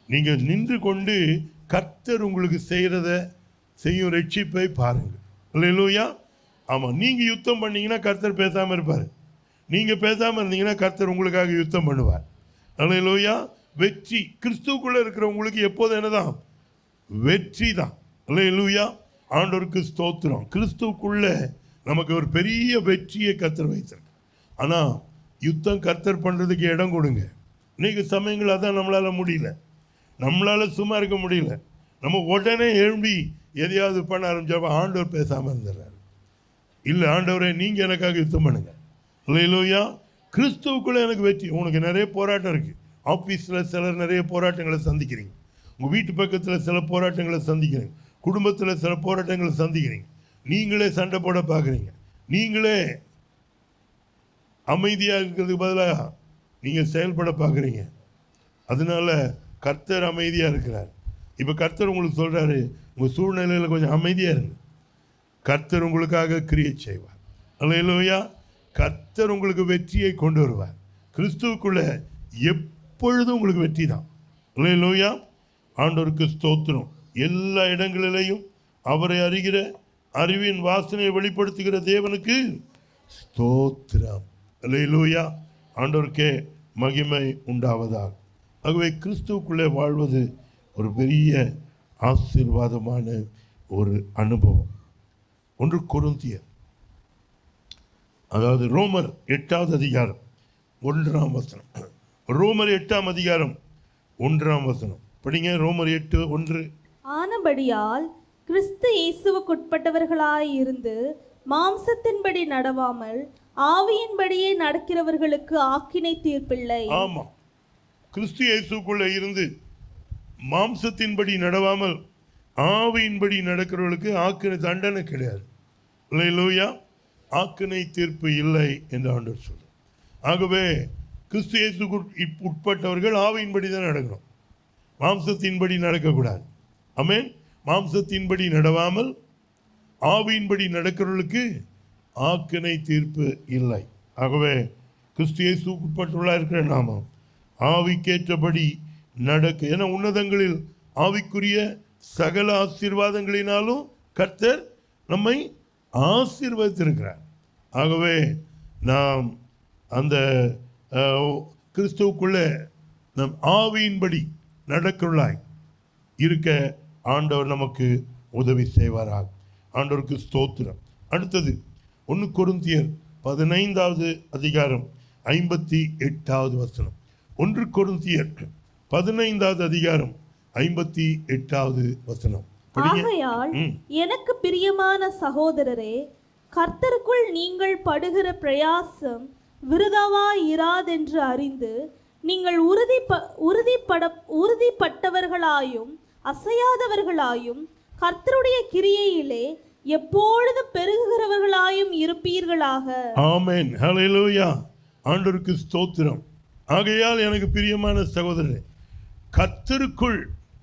நீங்கள் நின்று கொண்டு கர்த்தர் உங்களுக்கு செய்கிறத செய்யும் ரட்சிப்பை பாருங்கள் இல்லையா ஆமாம் நீங்கள் யுத்தம் பண்ணீங்கன்னா கர்த்தர் பேசாமல் இருப்பார் நீங்கள் பேசாமல் இருந்தீங்கன்னா கர்த்தர் உங்களுக்காக யுத்தம் பண்ணுவார் அல்லையா வெற்றி கிறிஸ்துவுக்குள்ளே இருக்கிறவங்களுக்கு எப்போதும் என்னதான் வெற்றி தான் அல்லையா ஆண்டவருக்கு ஸ்தோத்திரம் கிறிஸ்துவுக்குள்ள நமக்கு ஒரு பெரிய வெற்றியை கர்த்தர் வைத்திருக்கு ஆனால் யுத்தம் கர்த்தர் பண்ணுறதுக்கு இடம் கொடுங்க இன்னைக்கு சமயங்கள் அதான் நம்மளால் முடியல நம்மளால் சும்மா இருக்க முடியல நம்ம உடனே எழும்பி எதையாவது பண்ண ஆரம்பிச்சப்ப ஆண்டவர் பேசாமல் இருந்துடுறாரு இல்லை ஆண்டவரே நீங்கள் எனக்காக யுத்தம் பண்ணுங்க இல்லையிலோயா கிறிஸ்துவுக்குள்ளே எனக்கு வெற்றி உனக்கு நிறைய போராட்டம் இருக்குது ஆஃபீஸில் சிலர் நிறைய போராட்டங்களை சந்திக்கிறீங்க உங்கள் வீட்டு பக்கத்தில் சில போராட்டங்களை சந்திக்கிறீங்க குடும்பத்தில் சில போராட்டங்களை சந்திக்கிறீங்க நீங்களே சண்டை போட பார்க்குறீங்க நீங்களே அமைதியாக இருக்கிறதுக்கு பதிலாக நீங்கள் செயல்பட பார்க்குறீங்க அதனால கர்த்தர் அமைதியாக இருக்கிறார் இப்போ கர்த்தர் உங்களுக்கு சொல்கிறாரு உங்கள் சூழ்நிலையில் கொஞ்சம் அமைதியாக இருங்க கர்த்தர் உங்களுக்காக கிரியை செய்வார் அல்லையா கர்த்தர் உங்களுக்கு வெற்றியை கொண்டு வருவார் கிறிஸ்துவுக்குள்ள எப்பொழுதும் உங்களுக்கு வெற்றி தான் அல்லையா ஆண்டவருக்கு ஸ்தோத்திரம் எல்லா இடங்களிலேயும் அவரை அறிகிற அறிவின் வாசனையை வெளிப்படுத்துகிற தேவனுக்கு ஸ்தோத்திரம் அல்லையா ஆண்டவருக்கே மகிமை உண்டாவதாக ஆகவே கிறிஸ்துவுக்குள்ளே வாழ்வது ஒரு பெரிய ஆசீர்வாதமான ஒரு அனுபவம் ஒன்று கொருந்தியர் அதாவது ரோமர் எட்டாவது அதிகாரம் ஒன்றாம் வசனம் ரோமர் எட்டாம் அதிகாரம் ஒன்றாம் வசனம் படிங்க ரோமர் எட்டு ஒன்று ஆனபடியால் கிறிஸ்து இயேசுவுக்குட்பட்டவர்களாய் இருந்து மாம்சத்தின்படி நடவாமல் ஆவியின்படியே நடக்கிறவர்களுக்கு ஆக்கினை தீர்ப்பில்லை ஆமாம் கிறிஸ்து இயேசுக்குள்ளே இருந்து மாம்சத்தின்படி நடவாமல் ஆவியின்படி நடக்கிறவர்களுக்கு ஆக்கினை தண்டனை கிடையாது இல்லையா ஆக்கினை தீர்ப்பு இல்லை என்று ஆண்டவர் சொல்றார் ஆகவே கிறிஸ்து இயேசுக்கு உட்- உட்பட்டவர்கள் ஆவியின்படி தான் நடக்கணும் மாம்சத்தின்படி நடக்கக்கூடாது ஆமென் மாம்சத்தின்படி நடவாமல் ஆவியின்படி நடக்கிறவர்களுக்கு ஆக்கினை தீர்ப்பு இல்லை ஆகவே கிறிஸ்து இயேசுக்கு உட்பட்டுள்ளா இருக்கிற நாமம் ஆவிக்கேற்றபடி நடக்க ஏன்னா உன்னதங்களில் ஆவிக்குரிய சகல ஆசீர்வாதங்களினாலும் கர்த்தர் நம்மை ஆசீர்வதித்திருக்கிறார் ஆகவே நாம் அந்த அஹ், கிறிஸ்துவுக்குள்ளே நம் ஆவியின்படி நடக்கிறளாய் இருக்க ஆண்டவர் நமக்கு உதவி செய்வாராக ஆண்டவருக்கு ஸ்தோத்திரம் அடுத்தது ஒன்று கொருந்தியர் பதினைந்தாவது அதிகாரம் ஐம்பத்தி எட்டாவது வசனம் ஒன்று கொருந்தியர் பதினைந்தாவது அதிகாரம் ஐம்பத்தி எட்டாவது வசனம் படிங்க ஆகையால் ம். எனக்கு பிரியமான சகோதரரே கர்த்தருக்குள் நீங்கள் படுகிற பிரயாசம் விருதாவாய் இராதென்று அறிந்து நீங்கள் உறுதி உறுதிப்பட உறுதிப்பட்டவர்களாயும் அசையாதவர்களாயும் கர்த்தருடைய கிரியையிலே எப்பொழுதும் பெருகுகிறவர்களாயும் இருப்பீர்களாக ஆமென் ஹalleluya ஆண்டவருக்கு ஸ்தோத்திரம் ஆகையால் எனக்கு பிரியமான சகோதரரே கர்த்தருக்குள்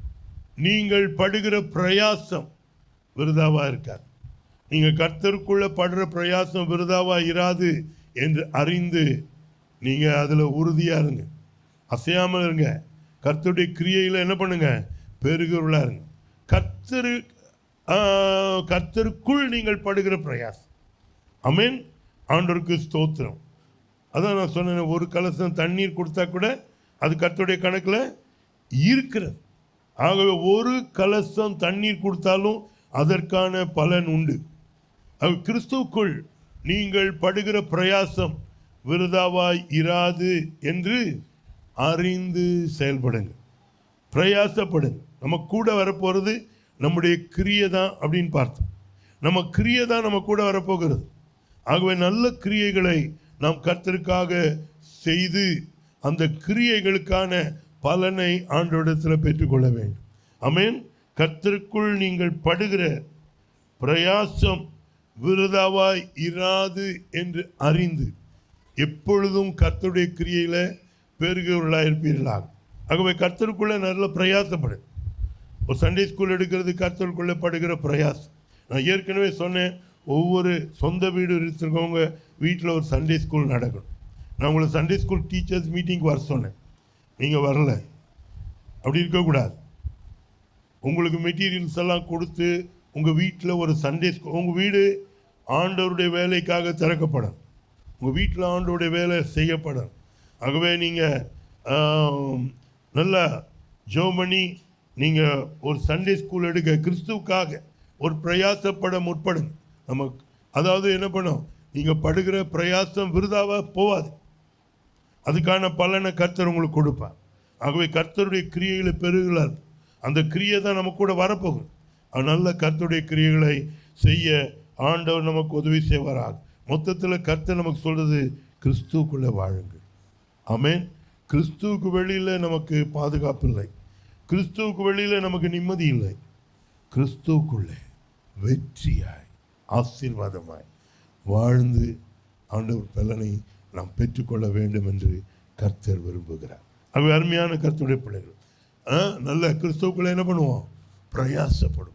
நீங்கள் படுகிற பிரயாசம் விருதாவா இருக்கார் நீங்கள் கர்த்தருக்குள்ள படுற பிரயாசம் விருதாவா இராது என்று அறிந்து நீங்கள் அதில் உறுதியாக இருங்க அசையாமல் இருங்க கர்த்தருடைய கிரியையில் என்ன பண்ணுங்க பெருகிறவர்களாக இருங்க கர்த்தரு ஆ, கர்த்தருக்குள் நீங்கள் படுகிற பிரயாசம் அமேன் ஆண்டவருக்கு ஸ்தோத்திரம் அதான் நான் சொன்னேன் ஒரு கலசம் தண்ணீர் கொடுத்தா கூட அது கர்த்தருடைய கணக்கில் இருக்கிறது ஆகவே ஒரு கலசம் தண்ணீர் கொடுத்தாலும் அதற்கான பலன் உண்டு அது கிறிஸ்துவுக்குள் நீங்கள் படுகிற பிரயாசம் விருதாவாய் இராது என்று அறிந்து செயல்படுங்க பிரயாசப்படுங்க நம்ம கூட வரப்போகிறது நம்முடைய கிரியை தான் அப்படின்னு பார்த்தோம் நம்ம கிரியை தான் நம்ம கூட வரப்போகிறது ஆகவே நல்ல கிரியைகளை நாம் கர்த்தருக்காக செய்து அந்த கிரியைகளுக்கான பலனை ஆண்டோடத்தில் பெற்றுக்கொள்ள வேண்டும் அமேன் கர்த்தருக்குள் நீங்கள் படுகிற பிரயாசம் விருதாவாய் இராது என்று அறிந்து எப்பொழுதும் கர்த்தருடைய கிரியையில பெருகிறவர்களாக இருப்பீர்களாக ஆகவே கர்த்தருக்குள்ளே நல்ல பிரயாசப்படு ஒரு சண்டே ஸ்கூல் எடுக்கிறது கர்த்தருக்குள்ளே படுகிற பிரயாசம் நான் ஏற்கனவே சொன்னேன் ஒவ்வொரு சொந்த வீடு இருக்கிறவங்க வீட்டில் ஒரு சண்டே ஸ்கூல் நடக்கணும் நான் உங்களை சண்டே ஸ்கூல் டீச்சர்ஸ் மீட்டிங்க்கு வர சொன்னேன் நீங்கள் வரல அப்படி இருக்கக்கூடாது உங்களுக்கு மெட்டீரியல்ஸ் எல்லாம் கொடுத்து உங்கள் வீட்டில் ஒரு சண்டே உங்கள் வீடு ஆண்டவருடைய வேலைக்காக திறக்கப்படும் உங்கள் வீட்டில் ஆண்டவருடைய வேலை செய்யப்படும் ஆகவே நீங்கள் நல்லா ஜோம் பண்ணி நீங்கள் ஒரு சண்டே ஸ்கூல் எடுக்க கிறிஸ்துவுக்காக ஒரு பிரயாசப்பட முற்படுங்க நம்ம அதாவது என்ன பண்ணும் நீங்கள் படுகிற பிரயாசம் விருதாவாக போகாது அதுக்கான பலனை கர்த்தர் உங்களுக்கு கொடுப்பார் ஆகவே கர்த்தருடைய கிரியைகளை பெருகிறார் அந்த கிரியை தான் நம்ம கூட வரப்போகும் அது நல்ல கர்த்தருடைய கிரியைகளை செய்ய ஆண்டவர் நமக்கு உதவி செய்வாராக மொத்தத்தில் கர்த்தர் நமக்கு சொல்றது கிறிஸ்துவுக்குள்ளே வாழுங்கள் ஆமென் கிறிஸ்துவுக்கு வெளியில் நமக்கு பாதுகாப்பு இல்லை கிறிஸ்துவுக்கு வெளியில் நமக்கு நிம்மதி இல்லை கிறிஸ்துவுக்குள்ளே வெற்றியாய் ஆசீர்வாதமாய் வாழ்ந்து ஆண்டவர் பலனை நாம் பெற்றுக்கொள்ள வேண்டும் என்று கர்த்தர் விரும்புகிறார் அவை அருமையான கர்த்தருடைய பிள்ளைகள் ஆ, நல்ல கிறிஸ்துவுக்குள்ள என்ன பண்ணுவோம் பிரயாசப்படும்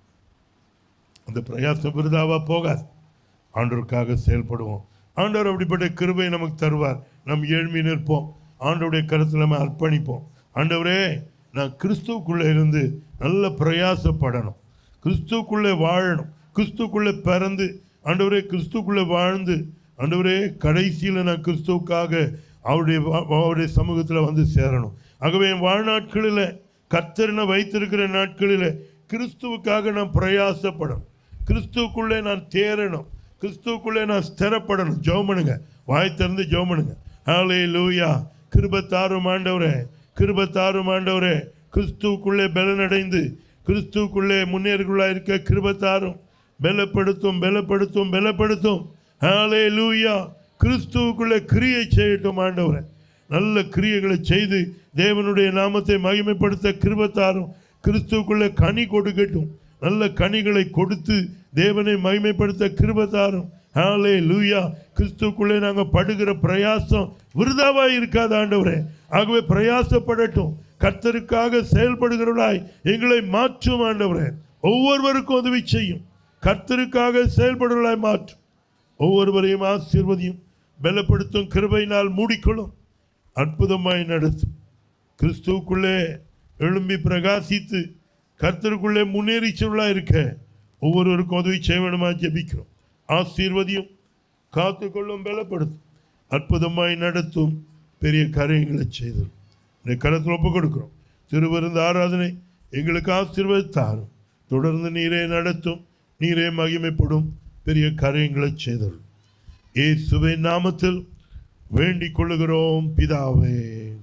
அந்த பிரயாசம் விருதாவா போகாது ஆண்டவருக்காக செயல்படுவோம் ஆண்டவர் அப்படிப்பட்ட கிருபை நமக்கு தருவார் நம் ஏழ்மை நிற்போம் ஆண்டவருடைய கருத்தில் நம்ம அர்ப்பணிப்போம் ஆண்டவரே நான் கிறிஸ்துவுக்குள்ளே இருந்து நல்ல பிரயாசப்படணும் கிறிஸ்துவுக்குள்ளே வாழணும் கிறிஸ்துவுக்குள்ளே பிறந்து ஆண்டவரே கிறிஸ்துவுக்குள்ளே வாழ்ந்து ஆண்டவரே கடைசியில் நான் கிறிஸ்துவுக்காக அவருடைய வா- அவருடைய சமூகத்தில் வந்து சேரணும் ஆகவே என் வாழ்நாட்களில் கர்த்தரனை வைத்திருக்கிற நாட்களில் கிறிஸ்துவுக்காக நான் பிரயாசப்படணும் கிறிஸ்துவுக்குள்ளே நான் தேரணும் கிறிஸ்துவுக்குள்ளே நான் ஸ்திரப்படணும் ஜெபம் பண்ணுங்க வாய் திறந்து ஜெபம் பண்ணுங்க ஹாலே லூயா கிருபத்தாரும் ஆண்டவரே கிருபத்தாரும் ஆண்டவரே கிறிஸ்துவுக்குள்ளே பலனடைந்து கிறிஸ்துவுக்குள்ளே முன்னேறுகளா இருக்க கிருபத்தாரும் பலப்படுத்தும் பலப்படுத்தும் பலப்படுத்தும் ஹாலே லூயா கிறிஸ்துவுக்குள்ளே கிரியை செய்யட்டும் ஆண்டவரே நல்ல கிரியைகளை செய்து தேவனுடைய நாமத்தை மகிமைப்படுத்த கிருபத்தாரும் கிறிஸ்துவுக்குள்ளே கனி கொடுக்கட்டும் நல்ல கனிகளை கொடுத்து தேவனை மகிமைப்படுத்த கிருபத்தாரும் ஹாலே லூயா கிறிஸ்துவுக்குள்ளே நாங்கள் படுகிற பிரயாசம் விருதாவா இருக்காது ஆண்டவரே ஆகவே பிரயாசப்படட்டும் கர்த்தருக்காக செயல்படுகிறவர்களாய் எங்களை மாற்றும் ஆண்டவரே ஒவ்வொருவருக்கும் உதவி செய்யும் கர்த்தருக்காக செயல்படுவர்களாய் மாற்றும் ஒவ்வொருவரையும் ஆசீர்வதியும் பலப்படுத்தும் கிருபையினால் மூடிக்கொள்ளும் அற்புதமாய் நடத்தும் கிறிஸ்துவுக்குள்ளே எழும்பி பிரகாசித்து கர்த்தருக்குள்ளே முன்னேறி சொல்லா இருக்க ஒவ்வொருவருக்கும் உதவி செய்ய வேணுமா ஜெபிக்கிறோம் ஆசீர்வதியும் காத்துக்கொள்ளும் பலப்படுத்தும் அற்புதமாய் நடத்தும் பெரிய காரியங்களை செய்தோம் இந்த கருத்தில் ஒப்பு கொடுக்கிறோம் திருவிருந்த ஆராதனை எங்களுக்கு ஆசீர்வதித்தாரும் தொடர்ந்து நீரே நடத்தும் நீரே மகிமைப்படும் பெரிய காரியங்களை செய்தோம் இயேசுவின் நாமத்தில் வேண்டிக் கொள்ளுகிறோம் பிதாவே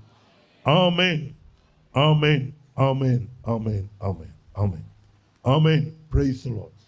ஆமென் ஆமென் ஆமென் ஆமென் ஆமென் ஆமென் ஆமென் பிரைஸ் லார்ட்